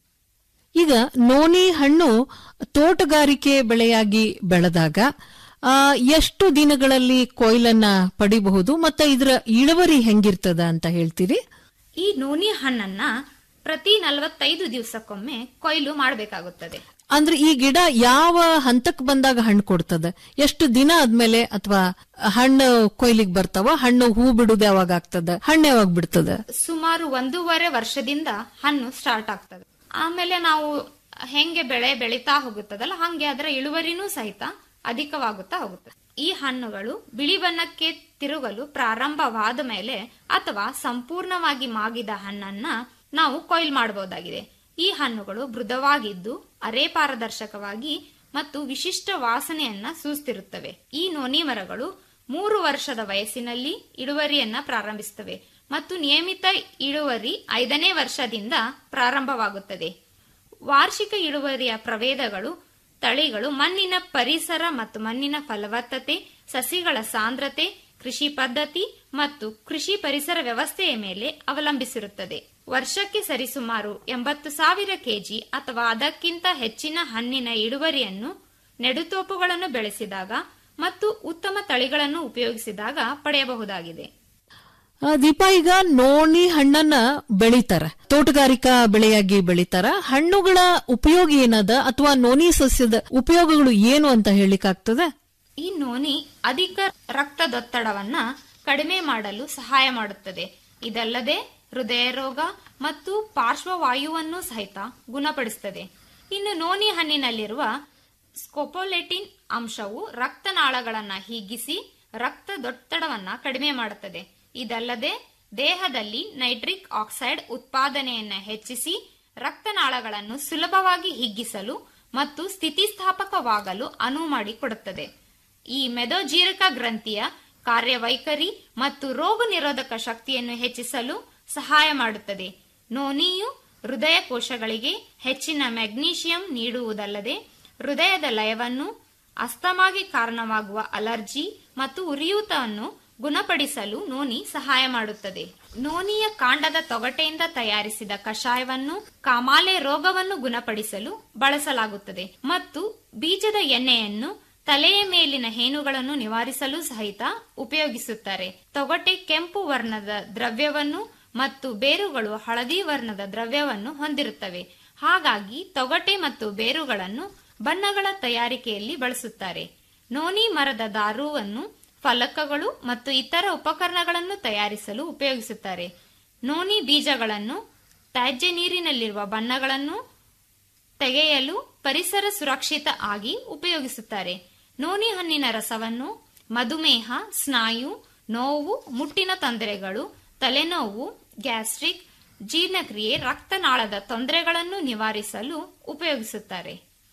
ಈಗ ನೋನಿ ಹಣ್ಣು ತೋಟಗಾರಿಕೆ ಬೆಳೆಯಾಗಿ ಬೆಳೆದಾಗ ಆ, ಎಷ್ಟು ದಿನಗಳಲ್ಲಿ ಕೊಯ್ಲನ್ನ ಪಡಿಬಹುದು ಮತ್ತೆ ಇದರ ಇಳುವರಿ ಹೆಂಗಿರ್ತದ ಅಂತ ಹೇಳ್ತೀರಿ ಈ ನೋನಿ ಹಣ್ಣನ್ನ ಪ್ರತಿ ನಲವತ್ತೈದು ದಿವಸಕ್ಕೊಮ್ಮೆ ಕೊಯ್ಲು ಮಾಡಬೇಕಾಗುತ್ತದೆ ಅಂದ್ರೆ ಈ ಗಿಡ ಯಾವ ಹಂತಕ್ ಬಂದಾಗ ಹಣ್ಣು ಕೊಡ್ತದ ಎಷ್ಟು ದಿನ ಆದ್ಮೇಲೆ ಅಥವಾ ಹಣ್ಣು ಕೊಯ್ಲಿಗ್ ಬರ್ತಾವ ಹಣ್ಣು ಹೂ ಬಿಡುದು ಯಾವಾಗ ಆಗ್ತದ ಹಣ್ಣು ಯಾವಾಗ ಬಿಡ್ತದ ಸುಮಾರು ಒಂದೂವರೆ ವರ್ಷದಿಂದ ಹಣ್ಣು ಸ್ಟಾರ್ಟ್ ಆಗ್ತದೆ ಆಮೇಲೆ ನಾವು ಹೆಂಗೆ ಬೆಳೆ ಬೆಳೀತಾ ಹೋಗುತ್ತದಲ್ಲ ಹಂಗೆ ಅದರ ಇಳುವರಿನೂ ಸಹಿತ ಅಧಿಕವಾಗುತ್ತಾ ಹೋಗುತ್ತದೆ ಈ ಹಣ್ಣುಗಳು ಬಿಳಿ ಬಣ್ಣಕ್ಕೆ ತಿರುಗಲು ಪ್ರಾರಂಭವಾದ ಮೇಲೆ ಅಥವಾ ಸಂಪೂರ್ಣವಾಗಿ ಮಾಗಿದ ಹಣ್ಣನ್ನ ನಾವು ಕೊಯ್ಲು ಮಾಡಬಹುದಾಗಿದೆ ಈ ಹಣ್ಣುಗಳು ಮೃದುವಾಗಿದ್ದು ಅರೆ ಪಾರದರ್ಶಕವಾಗಿ ಮತ್ತು ವಿಶಿಷ್ಟ ವಾಸನೆಯನ್ನ ಸೂಸ್ತಿರುತ್ತವೆ ಈ ನೋನಿ ಮರಗಳು ಮೂರು ವರ್ಷದ ವಯಸ್ಸಿನಲ್ಲಿ ಇಳುವರಿಯನ್ನ ಪ್ರಾರಂಭಿಸುತ್ತವೆ ಮತ್ತು ನಿಯಮಿತ ಇಳುವರಿ ಐದನೇ ವರ್ಷದಿಂದ ಪ್ರಾರಂಭವಾಗುತ್ತದೆ ವಾರ್ಷಿಕ ಇಳುವರಿಯ ಪ್ರಭೇದಗಳು ತಳಿಗಳು ಮಣ್ಣಿನ ಪರಿಸರ ಮತ್ತು ಮಣ್ಣಿನ ಫಲವತ್ತತೆ ಸಸಿಗಳ ಸಾಂದ್ರತೆ ಕೃಷಿ ಪದ್ಧತಿ ಮತ್ತು ಕೃಷಿ ಪರಿಸರ ವ್ಯವಸ್ಥೆಯ ಮೇಲೆ ಅವಲಂಬಿಸಿರುತ್ತದೆ ವರ್ಷಕ್ಕೆ ಸರಿಸುಮಾರು ಎಂಬತ್ತು ಸಾವಿರ ಕೆಜಿ ಅಥವಾ ಅದಕ್ಕಿಂತ ಹೆಚ್ಚಿನ ಹಣ್ಣಿನ ಇಳುವರಿಯನ್ನು ನೆಡುತೋಪುಗಳನ್ನು ಬೆಳೆಸಿದಾಗ ಮತ್ತು ಉತ್ತಮ ತಳಿಗಳನ್ನು ಉಪಯೋಗಿಸಿದಾಗ ಪಡೆಯಬಹುದಾಗಿದೆ ಆ, ದೀಪಾ ಈಗ ನೋಣಿ ಹಣ್ಣನ್ನ ಬೆಳಿತಾರ ತೋಟಗಾರಿಕಾ ಬೆಳೆಯಾಗಿ ಬೆಳಿತಾರ ಹಣ್ಣುಗಳ ಉಪಯೋಗ ಏನದ ಅಥವಾ ನೋನಿ ಸಸ್ಯದ ಉಪಯೋಗಗಳು ಏನು ಅಂತ ಹೇಳಿಕಾಗ್ತದ ಈ ನೋನಿ ಅಧಿಕ ರಕ್ತದೊತ್ತಡವನ್ನ ಕಡಿಮೆ ಮಾಡಲು ಸಹಾಯ ಮಾಡುತ್ತದೆ ಇದಲ್ಲದೆ ಹೃದಯ ರೋಗ ಮತ್ತು ಪಾರ್ಶ್ವವಾಯುವನ್ನು ಸಹಿತ ಗುಣಪಡಿಸುತ್ತದೆ ಇನ್ನು ನೋನಿ ಹಣ್ಣಿನಲ್ಲಿರುವ ಸ್ಕೋಪೋಲೆಟಿನ್ ಅಂಶವು ರಕ್ತನಾಳಗಳನ್ನ ಹಿಗ್ಗಿಸಿ ರಕ್ತದೊತ್ತಡವನ್ನ ಕಡಿಮೆ ಮಾಡುತ್ತದೆ ಇದಲ್ಲದೆ ದೇಹದಲ್ಲಿ ನೈಟ್ರಿಕ್ ಆಕ್ಸೈಡ್ ಉತ್ಪಾದನೆಯನ್ನ ಹೆಚ್ಚಿಸಿ ರಕ್ತನಾಳಗಳನ್ನು ಸುಲಭವಾಗಿ ಹಿಗ್ಗಿಸಲು ಮತ್ತು ಸ್ಥಿತಿಸ್ಥಾಪಕವಾಗಲು ಅನುವು ಮಾಡಿಕೊಡುತ್ತದೆ ಈ ಮೆದೋಜೀರಕ ಗ್ರಂಥಿಯ ಕಾರ್ಯವೈಖರಿ ಮತ್ತು ರೋಗ ನಿರೋಧಕ ಶಕ್ತಿಯನ್ನು ಹೆಚ್ಚಿಸಲು ಸಹಾಯ ಮಾಡುತ್ತದೆ ನೋನಿಯು ಹೃದಯ ಕೋಶಗಳಿಗೆ ಹೆಚ್ಚಿನ ಮೆಗ್ನೀಷಿಯಂ ನೀಡುವುದಲ್ಲದೆ ಹೃದಯದ ಲಯವನ್ನು ಅಸ್ತಮಾಗೆ ಕಾರಣವಾಗುವ ಅಲರ್ಜಿ ಮತ್ತು ಉರಿಯೂತವನ್ನು ಗುಣಪಡಿಸಲು ನೋನಿ ಸಹಾಯ ಮಾಡುತ್ತದೆ ನೋನಿಯ ಕಾಂಡದ ತೊಗಟೆಯಿಂದ ತಯಾರಿಸಿದ ಕಷಾಯವನ್ನು ಕಾಮಾಲೆ ರೋಗವನ್ನು ಗುಣಪಡಿಸಲು ಬಳಸಲಾಗುತ್ತದೆ ಮತ್ತು ಬೀಜದ ಎಣ್ಣೆಯನ್ನು ತಲೆಯ ಮೇಲಿನ ಹೇನುಗಳನ್ನು ನಿವಾರಿಸಲು ಸಹಿತ ಉಪಯೋಗಿಸುತ್ತಾರೆ ತೊಗಟೆ ಕೆಂಪು ವರ್ಣದ ದ್ರವ್ಯವನ್ನು ಮತ್ತು ಬೇರುಗಳು ಹಳದಿ ವರ್ಣದ ದ್ರವ್ಯವನ್ನು ಹೊಂದಿರುತ್ತವೆ ಹಾಗಾಗಿ ತೊಗಟೆ ಮತ್ತು ಬೇರುಗಳನ್ನು ಬಣ್ಣಗಳ ತಯಾರಿಕೆಯಲ್ಲಿ ಬಳಸುತ್ತಾರೆ ನೋನಿ ಮರದ ದಾರುವನ್ನು ಫಲಕಗಳು ಮತ್ತು ಇತರ ಉಪಕರಣಗಳನ್ನು ತಯಾರಿಸಲು ಉಪಯೋಗಿಸುತ್ತಾರೆ ನೋನಿ ಬೀಜಗಳನ್ನು ತ್ಯಾಜ್ಯ ನೀರಿನಲ್ಲಿರುವ ಬಣ್ಣಗಳನ್ನು ತೆಗೆಯಲು ಪರಿಸರ ಸುರಕ್ಷಿತ ಆಗಿ ಉಪಯೋಗಿಸುತ್ತಾರೆ ನೋನಿ ಹಣ್ಣಿನ ರಸವನ್ನು ಮಧುಮೇಹ ಸ್ನಾಯು ನೋವು ಮುಟ್ಟಿನ ತೊಂದರೆಗಳು ತಲೆನೋವು ಗ್ಯಾಸ್ಟ್ರಿಕ್ ಜೀರ್ಣಕ್ರಿಯೆ ರಕ್ತನಾಳದ ತೊಂದರೆಗಳನ್ನು ನಿವಾರಿಸಲು ಉಪಯೋಗಿಸುತ್ತಾರೆ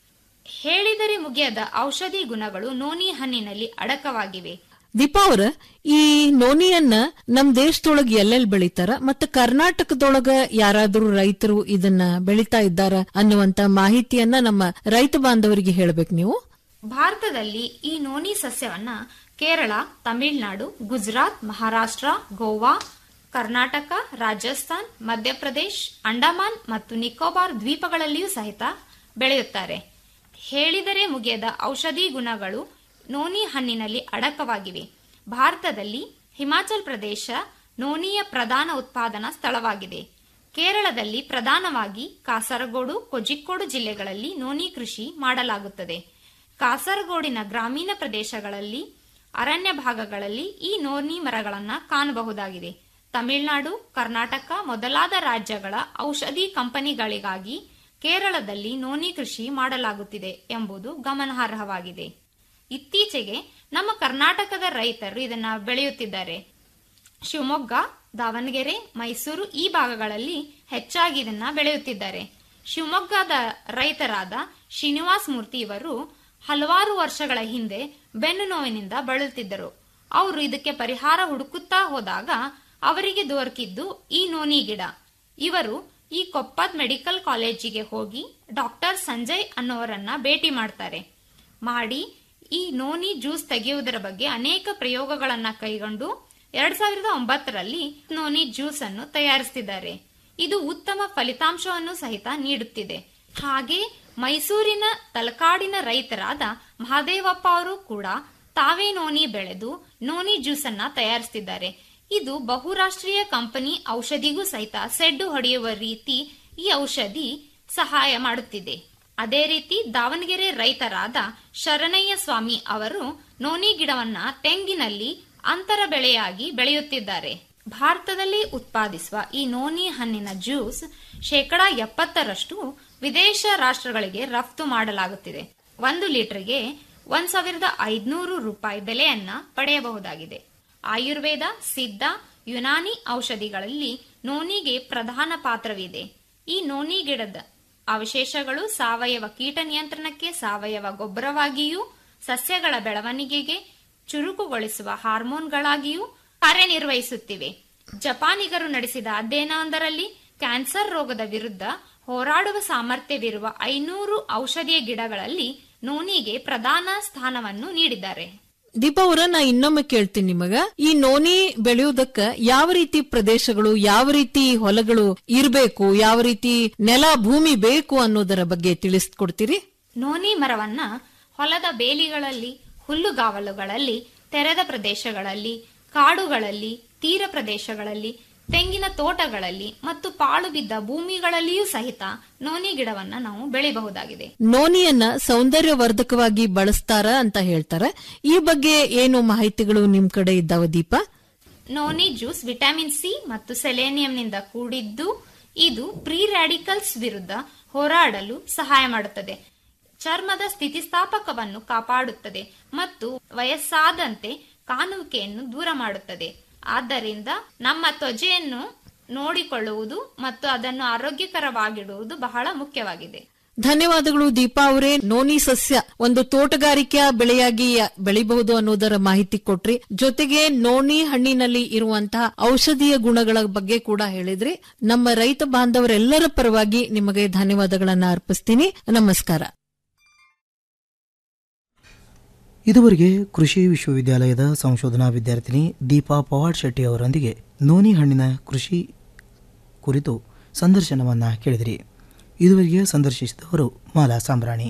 ಹೇಳಿದರೆ ಮುಗಿಯದ ಔಷಧಿ ಗುಣಗಳು ನೋನಿ ಹಣ್ಣಿನಲ್ಲಿ ಅಡಕವಾಗಿವೆ ದೀಪಾ ಅವ್ರ ಈ ನೋನಿಯನ್ನ ನಮ್ ದೇಶದೊಳಗ ಎಲ್ಲೆಲ್ಲಿ ಬೆಳಿತಾರ ಮತ್ತೆ ಕರ್ನಾಟಕದೊಳಗ ಯಾರಾದ್ರೂ ರೈತರು ಇದನ್ನ ಬೆಳಿತಾ ಇದ್ದಾರ ಅನ್ನುವಂತ ಮಾಹಿತಿಯನ್ನ ನಮ್ಮ ರೈತ ಬಾಂಧವರಿಗೆ ಹೇಳ್ಬೇಕು ನೀವು ಭಾರತದಲ್ಲಿ ಈ ನೋನಿ ಸಸ್ಯವನ್ನ ಕೇರಳ ತಮಿಳುನಾಡು ಗುಜರಾತ್ ಮಹಾರಾಷ್ಟ್ರ ಗೋವಾ ಕರ್ನಾಟಕ ರಾಜಸ್ಥಾನ್ ಮಧ್ಯಪ್ರದೇಶ್ ಅಂಡಮಾನ್ ಮತ್ತು ನಿಕೋಬಾರ್ ದ್ವೀಪಗಳಲ್ಲಿಯೂ ಸಹಿತ ಬೆಳೆಯುತ್ತಾರೆ ಹೇಳಿದರೆ ಮುಗಿಯದ ಔಷಧಿ ಗುಣಗಳು ನೋನಿ ಹಣ್ಣಿನಲ್ಲಿ ಅಡಕವಾಗಿವೆ ಭಾರತದಲ್ಲಿ ಹಿಮಾಚಲ್ ಪ್ರದೇಶ ನೋನಿಯ ಪ್ರಧಾನ ಉತ್ಪಾದನಾ ಸ್ಥಳವಾಗಿದೆ ಕೇರಳದಲ್ಲಿ ಪ್ರಧಾನವಾಗಿ ಕಾಸರಗೋಡು ಕೋಜಿಕ್ಕೋಡು ಜಿಲ್ಲೆಗಳಲ್ಲಿ ನೋನಿ ಕೃಷಿ ಮಾಡಲಾಗುತ್ತದೆ ಕಾಸರಗೋಡಿನ ಗ್ರಾಮೀಣ ಪ್ರದೇಶಗಳಲ್ಲಿ ಅರಣ್ಯ ಭಾಗಗಳಲ್ಲಿ ಈ ನೋನಿ ಮರಗಳನ್ನು ಕಾಣಬಹುದಾಗಿದೆ ತಮಿಳುನಾಡು ಕರ್ನಾಟಕ ಮೊದಲಾದ ರಾಜ್ಯಗಳ ಔಷಧಿ ಕಂಪನಿಗಳಿಗಾಗಿ ಕೇರಳದಲ್ಲಿ ನೋನಿ ಕೃಷಿ ಮಾಡಲಾಗುತ್ತಿದೆ ಎಂಬುದು ಗಮನಾರ್ಹವಾಗಿದೆ ಇತ್ತೀಚೆಗೆ ನಮ್ಮ ಕರ್ನಾಟಕದ ರೈತರು ಇದನ್ನ ಬೆಳೆಯುತ್ತಿದ್ದಾರೆ ಶಿವಮೊಗ್ಗ ದಾವಣಗೆರೆ ಮೈಸೂರು ಈ ಭಾಗಗಳಲ್ಲಿ ಹೆಚ್ಚಾಗಿ ಇದನ್ನ ಬೆಳೆಯುತ್ತಿದ್ದಾರೆ ಶಿವಮೊಗ್ಗದ ರೈತರಾದ ಶ್ರೀನಿವಾಸ್ ಮೂರ್ತಿ ಇವರು ಹಲವಾರು ವರ್ಷಗಳ ಹಿಂದೆ ಬೆನ್ನು ನೋವಿನಿಂದ ಬಳಲುತ್ತಿದ್ದರು ಅವರು ಇದಕ್ಕೆ ಪರಿಹಾರ ಹುಡುಕುತ್ತಾ ಹೋದಾಗ ಅವರಿಗೆ ದೊರಕಿದ್ದು ಈ ನೋನಿ ಗಿಡ ಇವರು ಈ ಕೊಪ್ಪದ್ ಮೆಡಿಕಲ್ ಕಾಲೇಜಿಗೆ ಹೋಗಿ ಡಾಕ್ಟರ್ ಸಂಜಯ್ ಅನ್ನೋರನ್ನ ಭೇಟಿ ಮಾಡ್ತಾರೆ ಮಾಡಿ ಈ ನೋನಿ ಜ್ಯೂಸ್ ತೆಗೆಯುವುದರ ಬಗ್ಗೆ ಅನೇಕ ಪ್ರಯೋಗಗಳನ್ನ ಕೈಗೊಂಡು ಎರಡ್ ಸಾವಿರದ ಒಂಬತ್ತರಲ್ಲಿ ನೋನಿ ಜ್ಯೂಸ್ ಅನ್ನು ತಯಾರಿಸುತ್ತಿದ್ದಾರೆ ಇದು ಉತ್ತಮ ಫಲಿತಾಂಶವನ್ನು ಸಹಿತ ನೀಡುತ್ತಿದೆ ಹಾಗೆ ಮೈಸೂರಿನ ತಲಕಾಡಿನ ರೈತರಾದ ಮಹಾದೇವಪ್ಪ ಅವರು ಕೂಡ ತಾವೇ ನೋನಿ ಬೆಳೆದು ನೋನಿ ಜ್ಯೂಸ್ ಅನ್ನ ತಯಾರಿಸುತ್ತಿದ್ದಾರೆ ಇದು ಬಹುರಾಷ್ಟ್ರೀಯ ಕಂಪನಿ ಔಷಧಿಗೂ ಸಹಿತ ಸೆಡ್ಡು ಹೊಡೆಯುವ ರೀತಿ ಈ ಔಷಧಿ ಸಹಾಯ ಮಾಡುತ್ತಿದೆ ಅದೇ ರೀತಿ ದಾವಣಗೆರೆ ರೈತರಾದ ಶರಣಯ್ಯ ಸ್ವಾಮಿ ಅವರು ನೋನಿ ಗಿಡವನ್ನ ತೆಂಗಿನಲ್ಲಿ ಅಂತರ ಬೆಳೆಯಾಗಿ ಬೆಳೆಯುತ್ತಿದ್ದಾರೆ ಭಾರತದಲ್ಲಿ ಉತ್ಪಾದಿಸುವ ಈ ನೋನಿ ಹಣ್ಣಿನ ಜ್ಯೂಸ್ ಶೇಕಡಾ ಎಪ್ಪತ್ತರಷ್ಟು ವಿದೇಶ ರಾಷ್ಟ್ರಗಳಿಗೆ ರಫ್ತು ಮಾಡಲಾಗುತ್ತಿದೆ ಒಂದು ಲೀಟರ್ಗೆ ಒಂದ್ ಸಾವಿರದ ಐದ್ನೂರು ರೂಪಾಯಿ ಬೆಲೆಯನ್ನ ಪಡೆಯಬಹುದಾಗಿದೆ ಆಯುರ್ವೇದ ಸಿದ್ಧ ಯುನಾನಿ ಔಷಧಿಗಳಲ್ಲಿ ನೋನಿಗೆ ಪ್ರಧಾನ ಪಾತ್ರವಿದೆ ಈ ನೋನಿ ಗಿಡದ ಅವಶೇಷಗಳು ಸಾವಯವ ಕೀಟ ನಿಯಂತ್ರಣಕ್ಕೆ ಸಾವಯವ ಗೊಬ್ಬರವಾಗಿಯೂ ಸಸ್ಯಗಳ ಬೆಳವಣಿಗೆಗೆ ಚುರುಕುಗೊಳಿಸುವ ಹಾರ್ಮೋನ್ಗಳಾಗಿಯೂ ಕಾರ್ಯನಿರ್ವಹಿಸುತ್ತಿವೆ ಜಪಾನಿಗರು ನಡೆಸಿದ ಅಧ್ಯಯನವೊಂದರಲ್ಲಿ ಕ್ಯಾನ್ಸರ್ ರೋಗದ ವಿರುದ್ಧ ಹೋರಾಡುವ ಸಾಮರ್ಥ್ಯವಿರುವ ಐನೂರು ಔಷಧೀಯ ಗಿಡಗಳಲ್ಲಿ ನೋನಿಗೆ ಪ್ರಧಾನ ಸ್ಥಾನವನ್ನು ನೀಡಿದ್ದಾರೆ ದೀಪಾ ಅವರ ನಾ ಇನ್ನೊಮ್ಮೆ ಕೇಳ್ತೀನಿ ನಿಮಗ ಈ ನೋನಿ ಬೆಳೆಯುವುದಕ್ಕ ಯಾವ ರೀತಿ ಪ್ರದೇಶಗಳು ಯಾವ ರೀತಿ ಹೊಲಗಳು ಇರಬೇಕು ಯಾವ ರೀತಿ ನೆಲ ಭೂಮಿ ಬೇಕು ಅನ್ನೋದರ ಬಗ್ಗೆ ತಿಳಿಸ್ಕೊಡ್ತೀರಿ ನೋನಿ ಮರವನ್ನ ಹೊಲದ ಬೇಲಿಗಳಲ್ಲಿ ಹುಲ್ಲುಗಾವಲುಗಳಲ್ಲಿ ತೆರೆದ ಪ್ರದೇಶಗಳಲ್ಲಿ ಕಾಡುಗಳಲ್ಲಿ ತೀರ ಪ್ರದೇಶಗಳಲ್ಲಿ ತೆಂಗಿನ ತೋಟಗಳಲ್ಲಿ ಮತ್ತು ಪಾಳು ಬಿದ್ದ ಭೂಮಿಗಳಲ್ಲಿಯೂ ಸಹಿತ ನೋನಿ ಗಿಡವನ್ನ ನಾವು ಬೆಳೆಯಬಹುದಾಗಿದೆ ನೋನಿಯನ್ನ ಸೌಂದರ್ಯವರ್ಧಕವಾಗಿ ಬಳಸ್ತಾರ ಅಂತ ಹೇಳ್ತಾರ ಈ ಬಗ್ಗೆ ಏನು ಮಾಹಿತಿಗಳು ನಿಮ್ ಕಡೆ ಇದ್ದಾವ Deepa noni juice vitamin C ಮತ್ತು ಸೆಲೇನಿಯಂನಿಂದ ಕೂಡಿದ್ದು ಇದು ಪ್ರೀ ರ್ಯಾಡಿಕಲ್ಸ್ ವಿರುದ್ಧ ಹೋರಾಡಲು ಸಹಾಯ ಮಾಡುತ್ತದೆ ಚರ್ಮದ ಸ್ಥಿತಿಸ್ಥಾಪಕವನ್ನು ಕಾಪಾಡುತ್ತದೆ ಮತ್ತು ವಯಸ್ಸಾದಂತೆ ಕಾಣುವಿಕೆಯನ್ನು ದೂರ ಮಾಡುತ್ತದೆ ಆದ್ದರಿಂದ ನಮ್ಮ ತ್ವಚೆಯನ್ನು ನೋಡಿಕೊಳ್ಳುವುದು ಮತ್ತು ಅದನ್ನು ಆರೋಗ್ಯಕರವಾಗಿಡುವುದು ಬಹಳ ಮುಖ್ಯವಾಗಿದೆ ಧನ್ಯವಾದಗಳು ದೀಪಾ ಅವರೇ ನೋನಿ ಸಸ್ಯ ಒಂದು ತೋಟಗಾರಿಕೆಯ ಬೆಳೆಯಾಗಿ ಬೆಳಿಬಹುದು ಅನ್ನೋದರ ಮಾಹಿತಿ ಕೊಟ್ರಿ ಜೊತೆಗೆ ನೋನಿ ಹಣ್ಣಿನಲ್ಲಿ ಇರುವಂತಹ ಔಷಧೀಯ ಗುಣಗಳ ಬಗ್ಗೆ ಕೂಡ ಹೇಳಿದ್ರಿ ನಮ್ಮ ರೈತ ಬಾಂಧವರೆಲ್ಲರ ಪರವಾಗಿ ನಿಮಗೆ ಧನ್ಯವಾದಗಳನ್ನ ಅರ್ಪಿಸ್ತೀನಿ ನಮಸ್ಕಾರ ಇದುವರೆಗೆ ಕೃಷಿ ವಿಶ್ವವಿದ್ಯಾಲಯದ ಸಂಶೋಧನಾ ವಿದ್ಯಾರ್ಥಿನಿ ದೀಪಾ ಪವಾಡ್ ಶೆಟ್ಟಿ ಅವರೊಂದಿಗೆ ನೋನಿ ಹಣ್ಣಿನ ಕೃಷಿ ಕುರಿತು ಸಂದರ್ಶನವನ್ನು ಕೇಳಿದಿರಿ ಇದುವರೆಗೆ ಸಂದರ್ಶಿಸಿದವರು ಮಾಲಾ ಸಾಂಬ್ರಾಣಿ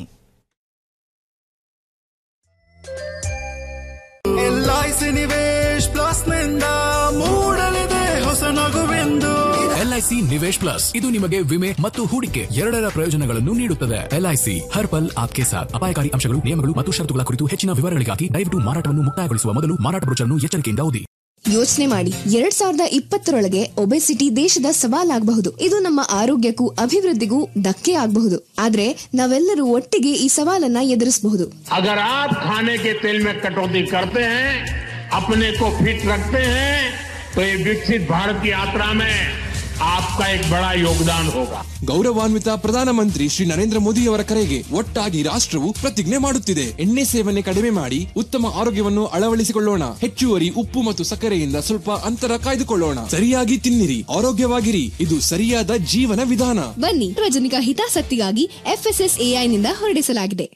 ಎಲ್ಐಸಿ ನಿವೇಶ್ ಪ್ಲಸ್ ನಿಂದ ಮೂಡಲಿದೆ ಹೊಸ ನಗುವೆಂದು ಎಲ್ಐಸಿ ನಿವೇಶ್ ಪ್ಲಸ್ ಇದು ನಿಮಗೆ ವಿಮೆ ಮತ್ತು ಹೂಡಿಕೆ ಎರಡರ ಪ್ರಯೋಜನಗಳನ್ನು ನೀಡುತ್ತದೆ ಎಲ್ಐಸಿ ಹರ್ ಪಲ್ ಆಪ್ಕೆ ಸಾಥ್ ಅಪಾಯಕಾರಿ ಅಂಶಗಳು ನಿಯಮಗಳು ಮತ್ತು ಷರತ್ತುಗಳ ಕುರಿತು ಹೆಚ್ಚಿನ ವಿವರಗಳಿಗಾಗಿ ದಯವಿಟ್ಟು ಮಾರಾಟವನ್ನು ಮುಕ್ತಾಯಗೊಳಿಸುವ ಮೊದಲು ಮಾರಾಟ ಬ್ರೋಚರ್ನ್ನು ಎಚ್ಚರಿಕೆಯಿಂದ ಓದಿ ಯೋಚನೆ ಮಾಡಿ ಎರಡ್ ಸಾವಿರದ ಇಪ್ಪತ್ತರೊಳಗೆ ಒಬೆಸಿಟಿ ದೇಶದ ಸವಾಲಾಗಬಹುದು ಇದು ನಮ್ಮ ಆರೋಗ್ಯಕ್ಕೂ ಅಭಿವೃದ್ಧಿಗೂ ಧಕ್ಕೆ ಆಗಬಹುದು ಆದ್ರೆ ನಾವೆಲ್ಲರೂ ಒಟ್ಟಿಗೆ ಈ ಸವಾಲನ್ನ ಎದುರಿಸಬಹುದು अगर आप खाने के तेल में कटौती करते हैं अपने को फिट रखते हैं तो ये विकसित भारत की यात्रा में आपका एक बड़ा योगदान होगा ಗೌರವಾನ್ವಿತ ಪ್ರಧಾನಮಂತ್ರಿ ಶ್ರೀ ನರೇಂದ್ರ ಮೋದಿಯವರ ಕರೆಗೆ ಒಟ್ಟಾಗಿ ರಾಷ್ಟ್ರವು ಪ್ರತಿಜ್ಞೆ ಮಾಡುತ್ತಿದೆ ಎಣ್ಣೆ ಸೇವನೆ ಕಡಿಮೆ ಮಾಡಿ ಉತ್ತಮ ಆರೋಗ್ಯವನ್ನು ಅಳವಡಿಸಿಕೊಳ್ಳೋಣ ಹೆಚ್ಚುವರಿ ಉಪ್ಪು ಮತ್ತು ಸಕ್ಕರೆಯಿಂದ ಸ್ವಲ್ಪ ಅಂತರ ಕಾಯ್ದುಕೊಳ್ಳೋಣ ಸರಿಯಾಗಿ ತಿನ್ನಿರಿ ಆರೋಗ್ಯವಾಗಿರಿ ಇದು ಸರಿಯಾದ ಜೀವನ ವಿಧಾನ ಬನ್ನಿ ಸಾರ್ವಜನಿಕ ಹಿತಾಸಕ್ತಿಗಾಗಿ ಎಫ್ಎಸ್ಎಸ್ಎಐ ನಿಂದ ಹೊರಡಿಸಲಾಗಿದೆ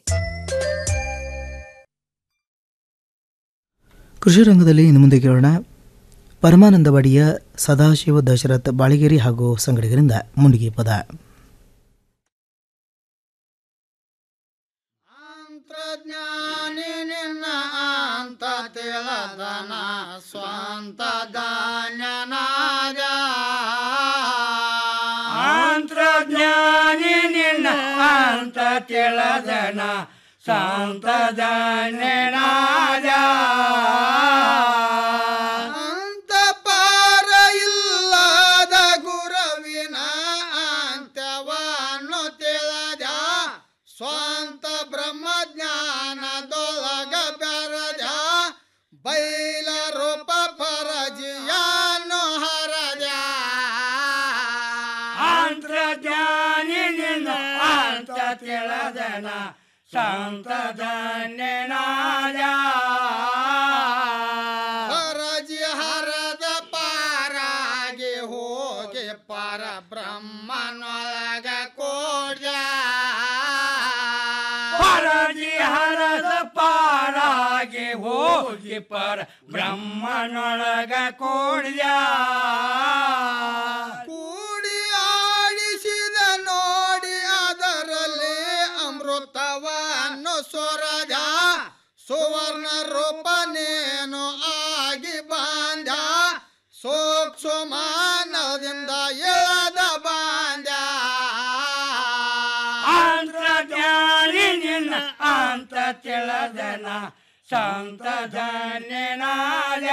ಕೃಷಿ ರಂಗದಲ್ಲಿ ಇನ್ನು ಮುಂದೆ ಕೇಳೋಣ ಪರಮಾನಂದವಾಡಿಯ ಸದಾಶಿವ ದಶರಥ್ ಬಾಳಿಗೇರಿ ಹಾಗೂ ಸಂಗಡಿಗರಿಂದ ಮುಂಡಿಗೆ ಪದ ನಿನ್ನ ಅಂತ ತಿಳದನ ಸ್ವಂತ ಧಾನ್ಯನಾದ ಅಂತರ್ಜ್ಞಾನಿ ನಿನ್ನ ಅಂತ ತಿಳದನ ಶಾಂತ ಧಾನ್ಯನಾದ ಅಂತ ಪಾರ ಇಲ್ಲದ ಗುರವಿನ ಅಂತ್ಯವನ್ನು ತಿಳಿದ ಸ್ವಂತ ಬ್ರಹ್ಮಜ್ಞಾನದೊಳಗ ಬೆರದ ಬೈಲ ರೂಪ ಪರಜಿಯನ್ನು ಹರದ ಅಂತರ್ಜ್ಞಾನಿ ನಿನ್ನ ಅಂತ ತಿಳದನ ಶಾಂತ ಧಾನ್ಯನಾದ ಪರಜಿ ಹರದ ಪಾರಾಗಿ ಹೋಗಿ ಪರ ಬ್ರಹ್ಮನೊಳಗ ಕೋಡ್ಯ ಪರಜಿ ಹರದ ಪಾರಾಗಿ ಹೋಗಿ ಪರ ಬ್ರಹ್ಮನೊಳಗ ಕೋಡ್ಯ ಕೂಡಿ ಆಡಿಸಿದ ನೋಡಿ ಅದರಲ್ಲಿ ಅಮೃತವನ್ನು ಸೊರದ ಸುವರ್ಣ ರೂಪನೇನು ಆಗಿ ಬಾಂಧ ಸೂಕ್ಷ್ಮದಿಂದ ಇಳದ ಬಾಂಧ ಅಂತರ್ಜ್ಞಾನಿ ಅಂತ ತಿಳಿದನ ಸಂತ ಧನ್ಯನಾದ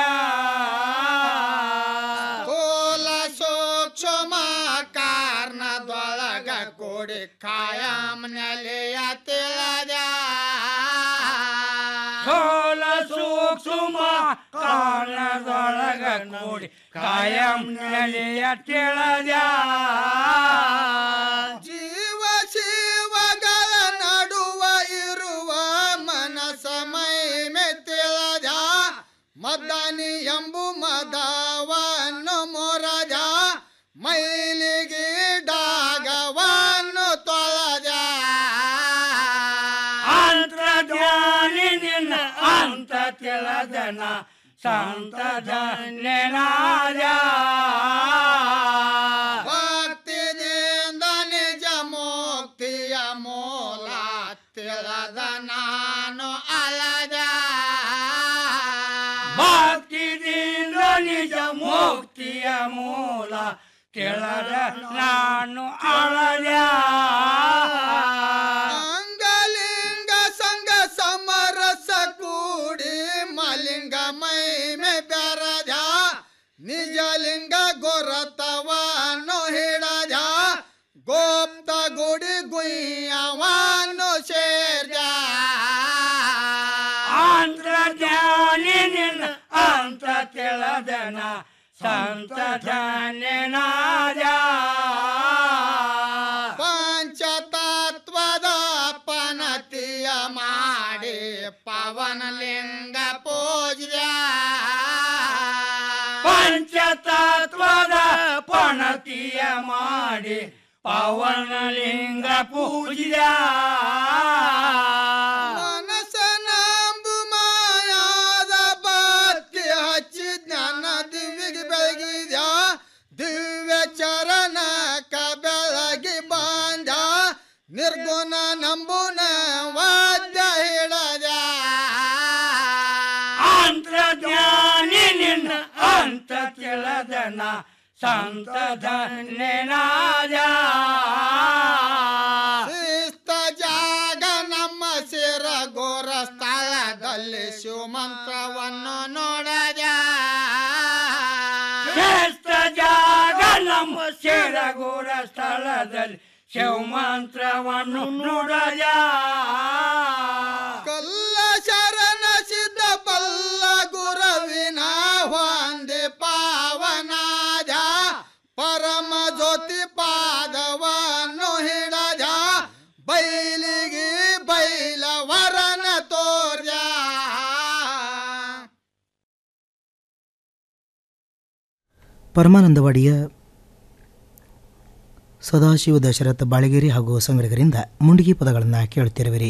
ಕೋಲ ಸೂಕ್ಷ್ಮ ಕಾರಣದೊಳಗ ಕೂಡಿ ಕಾಯಂ ನೆಲೆಯ ತಿಳಿದ ಸೋಲ ಸೂಕ್ಷ್ಮ ಕಾರಣದೊಳಗ ಕೂಡಿ ಕಾಯಂ ನೆಲೆಯ ತಿಳಿದ ಜೀವ ಶಿವಗಳ ನಡುವ ಇರುವ ಮನಸ ಮೈಮೆ ತಿಳಿದ ಮದ್ದಾನಿ ಎಂಬು ಮದವನ್ನು ಮೊರದ ಮೈಲಿಗೆ ಡಾಗವನ್ನು ತೊಳೆದ ಅಂತರ್ಜಾನಿ ನಿನ್ನ ಅಂತ ತಿಳಿದನ ಸಂತ ಧನ್ಯನಾದ ಭಕ್ತಿದಿಂದ ನಿಜ ಮುಕ್ತಿಯ ಮೂಲ ತಿಳಿದ ನಾನು ಅಲದ ಭಕ್ತಿದಿಂದ ನಿಜ ಮುಕ್ತಿಯ ಮೂಲ ತಿಳಿದ ನಾನು ಅಳದ ಅಂಗಲಿಂಗ ಸಂಗ ಸಮರಸ ಕೂಡಿ ಮಲಿಂಗ ಮೈಮೆ ಬೆರದ ನಿಜಲಿಂಗ ಗೊರತವನ್ನು ಹಿಡದ ಗೋಪ್ತ ಗುಡಿ ಗುಯ್ಯವನ್ನು ಸೇರ್ದ ಅಂತರ್ಜಾನಿ ನಿನ್ನ ಅಂತ ತಿಳಿದನ ಸಂತ ಧನ್ಯನಾದ ಪಂಚತತ್ವದ ಪನತಿಯ ಮಾಡಿ ಪವನಲಿಂಗ ಪೂಜ್ಯ ಪಂಚತತ್ವದ ಪಣತಿಯ ಮಾಡಿ ಪವನಲಿಂಗ ಪೂಜಿದ ಮನಸ್ಸನಂಬು ಮಾಯಾದ ಭಕ್ತಿ ಹಚ್ಚಿ ಜ್ಞಾನ ದಿವ್ಯಗೆ ಬೆಳಗಿದ ದಿವ್ಯ ಚರಣಕ ಬೆಳಗಿ ಬಂದ ನಿರ್ಗುಣ ನಂಬುನ ವಾದ್ಯ ಹಿಡದ ಅಂತರ್ಜ್ಞಾನಿ ನಿನ್ನ ಅಂತ ತಿಳಿದನ ಸಂತ ಧನ್ಯನಾದ ಶಿಸ್ತ ಜಾಗ ನಮ್ಮ ಶಿರ ಗೋರ ಸ್ಥಳದಲ್ಲಿ ಶಿವಮಂತ್ರವನ್ನು ನೋಡದ ಶ್ರೇಷ್ಠ ಜಾಗ ನಮ್ಮ ಶಿರಗುರ ಸ್ಥಳದಲ್ಲಿ ಶಿವಮಂತ್ರವನ್ನು ನುಡಯ ಕಲ್ಲ ಶರಣ ಸಿದ್ಧ ಬಲ್ಲ ಗುರವಿನ ಹೊಂದಿ ಪಾವನಾದ ಪರಮ ಜ್ಯೋತಿ ಪಾದವನ್ನು ಹಿಡದ ಬೈಲಿಗೆ ಬೈಲವರನ ತೋರ್ಯ ಪರಮಾನಂದವಾಡಿಯ ಸದಾಶಿವ ದಶರಥ ಬಾಳಗೇರಿ ಹಾಗೂ ಸಂಗಡಿಗರಿಂದ ಮುಂಡಿಗೆ ಪದಗಳನ್ನು ಕೇಳುತ್ತಿರುವಿರಿ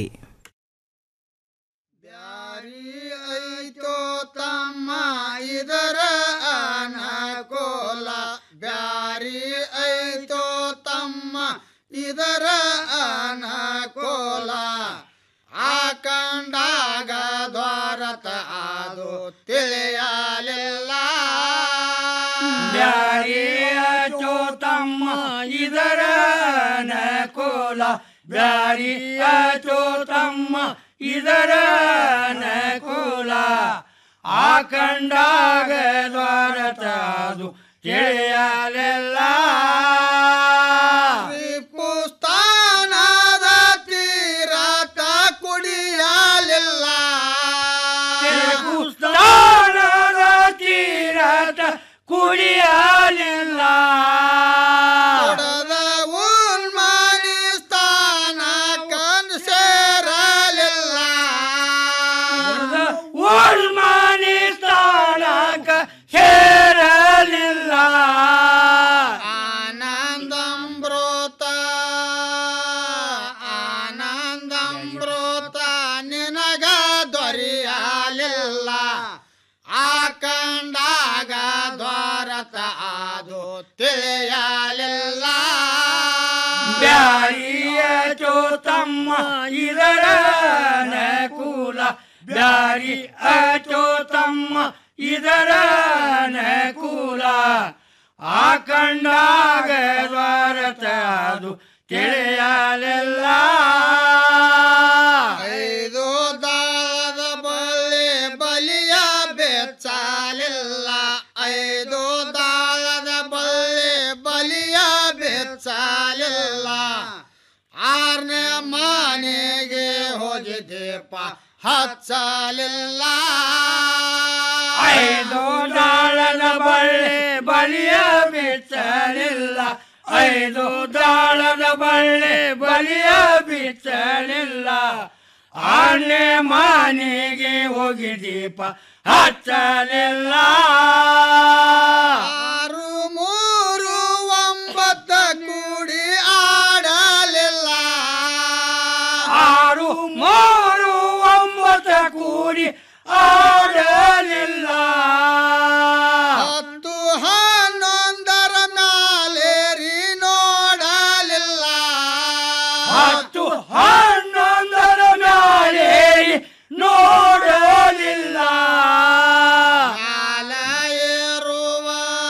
ಐತೋ ತಮ್ಮ ಇದರ ಅನಕೋಲ ಬ್ಯಾರಿ ಐತೋ ತಮ್ಮ ಇದರ ಅನಕೋಲ ಆ ಕಂಡಾಗ ದ್ವಾರತ ಅದು ತಿಳಿಯಲಿಲ್ಲ ಬ್ಯಾರಿಯ ಚೋತಮ್ಮ ಇದರ ನಕೋಲ ಬ್ಯಾರಿಯ ಚೋತಮ್ಮ ಇದರ ನಕೋಲ ಆ ಕಂಡಾಗ ದ್ವಾರತ ಅದು ತಿಳಿಯಲಿಲ್ಲ ಪುಸ್ತಾನದ ತೀರತ ಕುಡಿಯಲಿಲ್ಲ ಕುಸ್ತಾನದ ತೀರತ ಕುಡಿಯಲಿಲ್ಲ ಕೊಡದ ಉನ್ಮಾನಿ ಸ್ಥಾನ ಕಣ್ ಸೇರಲಿಲ್ಲ ಉಲ್ಮಾನಿ ಸ್ಥಾನಕ ಸೇರಲಿಲ್ಲ ಆನಂದಂಬ್ರೋತ ಆನಂದಂಬ್ರೋತ ನಿನಗ ದೊರೆಯಲಿಲ್ಲ ಆ ಕಂಡಾಗ ದ್ವಾರತ ಅದು ತಿಳಿಯಲಿಲ್ಲ ಬ್ಯಾರಿಯ ಚೋತಮ್ಮ ಇದರ ನಕುಲ ಬ್ಯಾರಿ ಅಚೋತಮ್ಮ ಇದರ ನಕುಲ ಆ ಕಂಡಾಗ ದ್ವಾರತ ಅದು ತಿಳಿಯಲಿಲ್ಲ ಐದು ದಾಳದ ಬಳ್ಳಿ ಬಲಿಯ ಬೆಚ್ಚಲಿಲ್ಲ ಆರನೇ ಮನೆಗೆ ಹೋಗಿ ದೀಪ ಹಚ್ಚಲಿಲ್ಲ ಐದು ದಾಳದ ಬಳ್ಳಿ ಬಲಿಯ ಬಿಚ್ಚಲಿಲ್ಲ ಐದು ದಾಳದ ಬಳ್ಳಿ ಬಲಿಯ ಬಿಚ್ಚಲಿಲ್ಲ ಆನೆ ಮನೆಗೆ ಹೋಗಿ ದೀಪ ಹಚ್ಚಲಿಲ್ಲ ಆರು ಮೂರು ಒಂಬತ್ತ ಕೂಡಿ ಆಡಲಿಲ್ಲ ಆರು ಮೂರು ಒಂಬತ್ತ ಕೂಡಿ ಆಡಲಿಲ್ಲ ಹತ್ತು ಹನ್ನೊಂದರ ಮ್ಯಾಲೇರಿ ನೋಡಲಿಲ್ಲ ಹತ್ತು ಹನ್ನೊಂದರ ಮ್ಯಾಲೇರಿ ನೋಡಲಿಲ್ಲ ಮ್ಯಾಲ ಏರುವ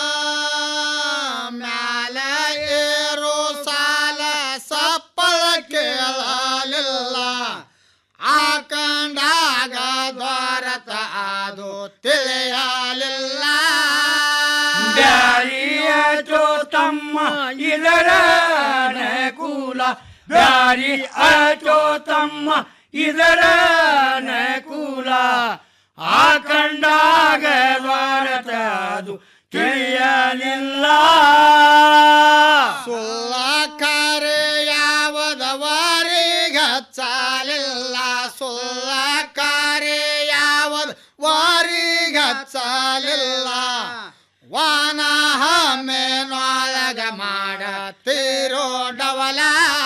ಮ್ಯಾಲ ಏರು ಸಾಲ ಸಪ್ಪಳ ಕೇಳಲಿಲ್ಲ ಆ ಕಂಡಾಗ ದೊರತ ಅದು ತಿಳಿಯಲಿಲ್ಲ ಬ್ಯಾರಿಯ ತಮ್ಮ ಇದರ ಕೂಲ ಬ್ಯಾರಿ ಅಚೋ ತಮ್ಮ ಇದರ ಕೂಲ ಆ ಕಂಡಾಗ ಭಾರತ ಅದು ತಿಳಿಯಲಿಲ್ಲ ಸುಳ್ಳ ಕರೆ ಯಾವದ ವಾರಿಗ ಚಾಲಿಲ್ಲ ಸುಳ್ಳ ಕರೆ ಯಾವದ ವಾರಿಗ ಚಾಲಿಲ್ಲ ವಾನ ಹಮ್ಮೆನೊಳಗ ಮಾಡ ತೀರೋ ಡವಲ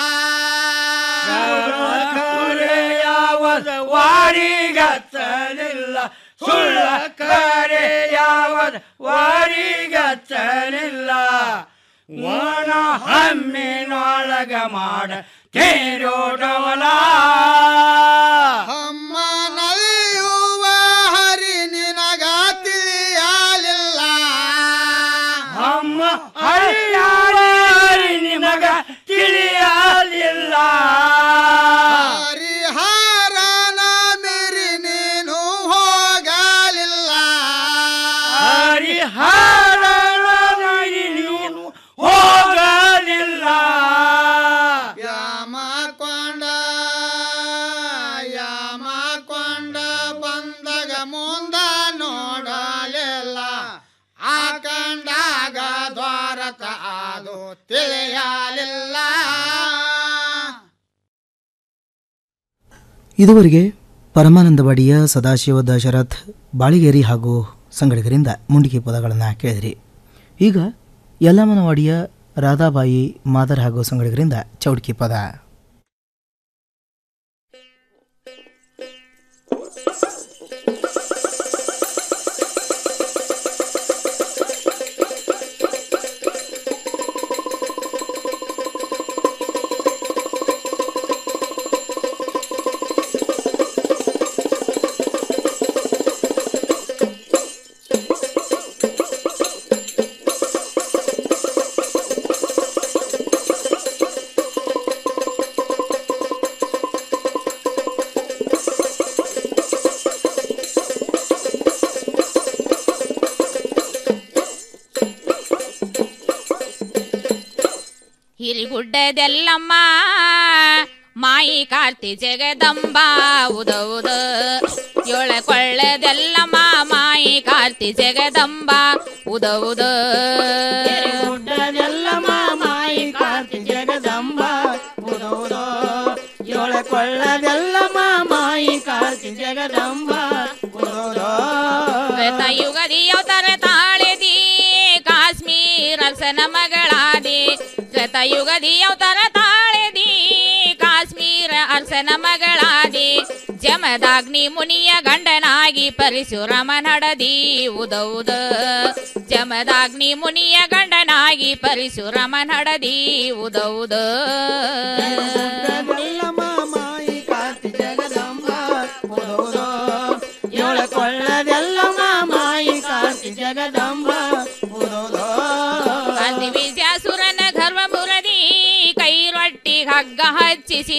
ಯಾವದ ವಾರಿಗಚ್ಚಲಿಲ್ಲ ಸುಳ್ಳ ಕರೆ ಯಾವದ ವಾರಿಗಚ್ಚಲಿಲ್ಲ ಒಣ ಹಮ್ಮಿನೊಳಗ ಮಾಡ ತೇರೋಡವಲ ಹಮ್ಮ ನಲಿಯುವ ಹರಿ ನಿನಗ ತಿಳಿಯಲಿಲ್ಲ ಅಮ್ಮ ಹರಿಯಾರಿ ನಿಮಗ ತಿಳಿಯಲಿಲ್ಲ ಹರಿಹರನ ಮಿರಿ ನೀನು ಹೋಗಲಿಲ್ಲ ಹರಿಹರನ ನೀನು ಹೋಗಲಿಲ್ಲ ಯಾಮ ಕೊಂಡ ಯಾಮ ಕೊಂಡ ಬಂದಾಗ ಮುಂದ ನೋಡಲಿಲ್ಲ ಆ ಕಂಡಾಗ ದ್ವಾರತ ಅದು ತಿಳಿಯಲಿಲ್ಲ ಇದುವರೆಗೆ ಪರಮಾನಂದವಾಡಿಯ ಸದಾಶಿವ ದಶರಥ್ ಬಾಳಿಗೇರಿ ಹಾಗೂ ಸಂಗಡಿಗರಿಂದ ಮುಂಡಿಗೆ ಪದಗಳನ್ನು ಕೇಳಿದಿರಿ ಈಗ ಯಲ್ಲಮ್ಮನವಾಡಿಯ ರಾಧಾಬಾಯಿ ಮಾದರ್ ಹಾಗೂ ಸಂಗಡಿಗರಿಂದ ಚೌಡ್ಕಿ ಪದ ಹಿರಿಗುಡ್ಡದೆಲ್ಲಮ್ಮ ಮಾಯಿ ಕಾರ್ತಿ ಜಗದಂಬ ಉದ ಉದ ಏಳ ಕೊಳ್ಳದೆಲ್ಲಮ್ಮ ಮಾಯಿ ಕಾರ್ತಿ ಜಗದಂಬ ಉದ ಉದ ಗುಡ್ಡದೆಲ್ಲಮ್ಮ ಮಾಯಿ ಕಾರ್ತಿ ಜಗದಂಬ ಉದೋದ ಏಳ ಕೊಳ್ಳದೆಲ್ಲಮ್ಮ ಮಾಯಿ ಕಾರ್ತಿ ಜಗದಂಬ ಉದೋದ ಯುಗದಿ ಅವತಾರ ತಾಳೆದಿ ಕಾಶ್ಮೀರ ಅರಸನ ಮಗಳಾದಿ ಯುಗದಿ ಅವತಾರ ತಾಳೆದಿ ಕಾಶ್ಮೀರ ಅರಸನ ಮಗಳಾದಿ ಜಮದಾಗ್ನಿ ಮುನಿಯ ಗಂಡನಾಗಿ ಪರಶುರಾಮ ನಡದಿ ಉದ ಉದ ಜಮದಾಗ್ನಿ ಮುನಿಯ ಗಂಡನಾಗಿ ಪರಶುರಾಮ ನಡದಿ ಉದ ಉದ ಗುಡ್ಡದೆಲ್ಲಮ್ಮ ಮಾಯಿ ಕಾರ್ತಿ ಜಗದಂಬ ಉದೋದ ಏಳ ಕೊಳ್ಳದೆಲ್ಲಮ್ಮ ಮಾಯಿ ಕಾರ್ತಿ ಜಗದಂಬ ಉದೋದ ಅಂದಿ ವಿಜಯಾಸುರನ ಗರ್ವ ಮುರದಿ ಕೈ ರೊಟ್ಟಿ ಹಗ್ಗ ಹಚ್ಚಿಸಿ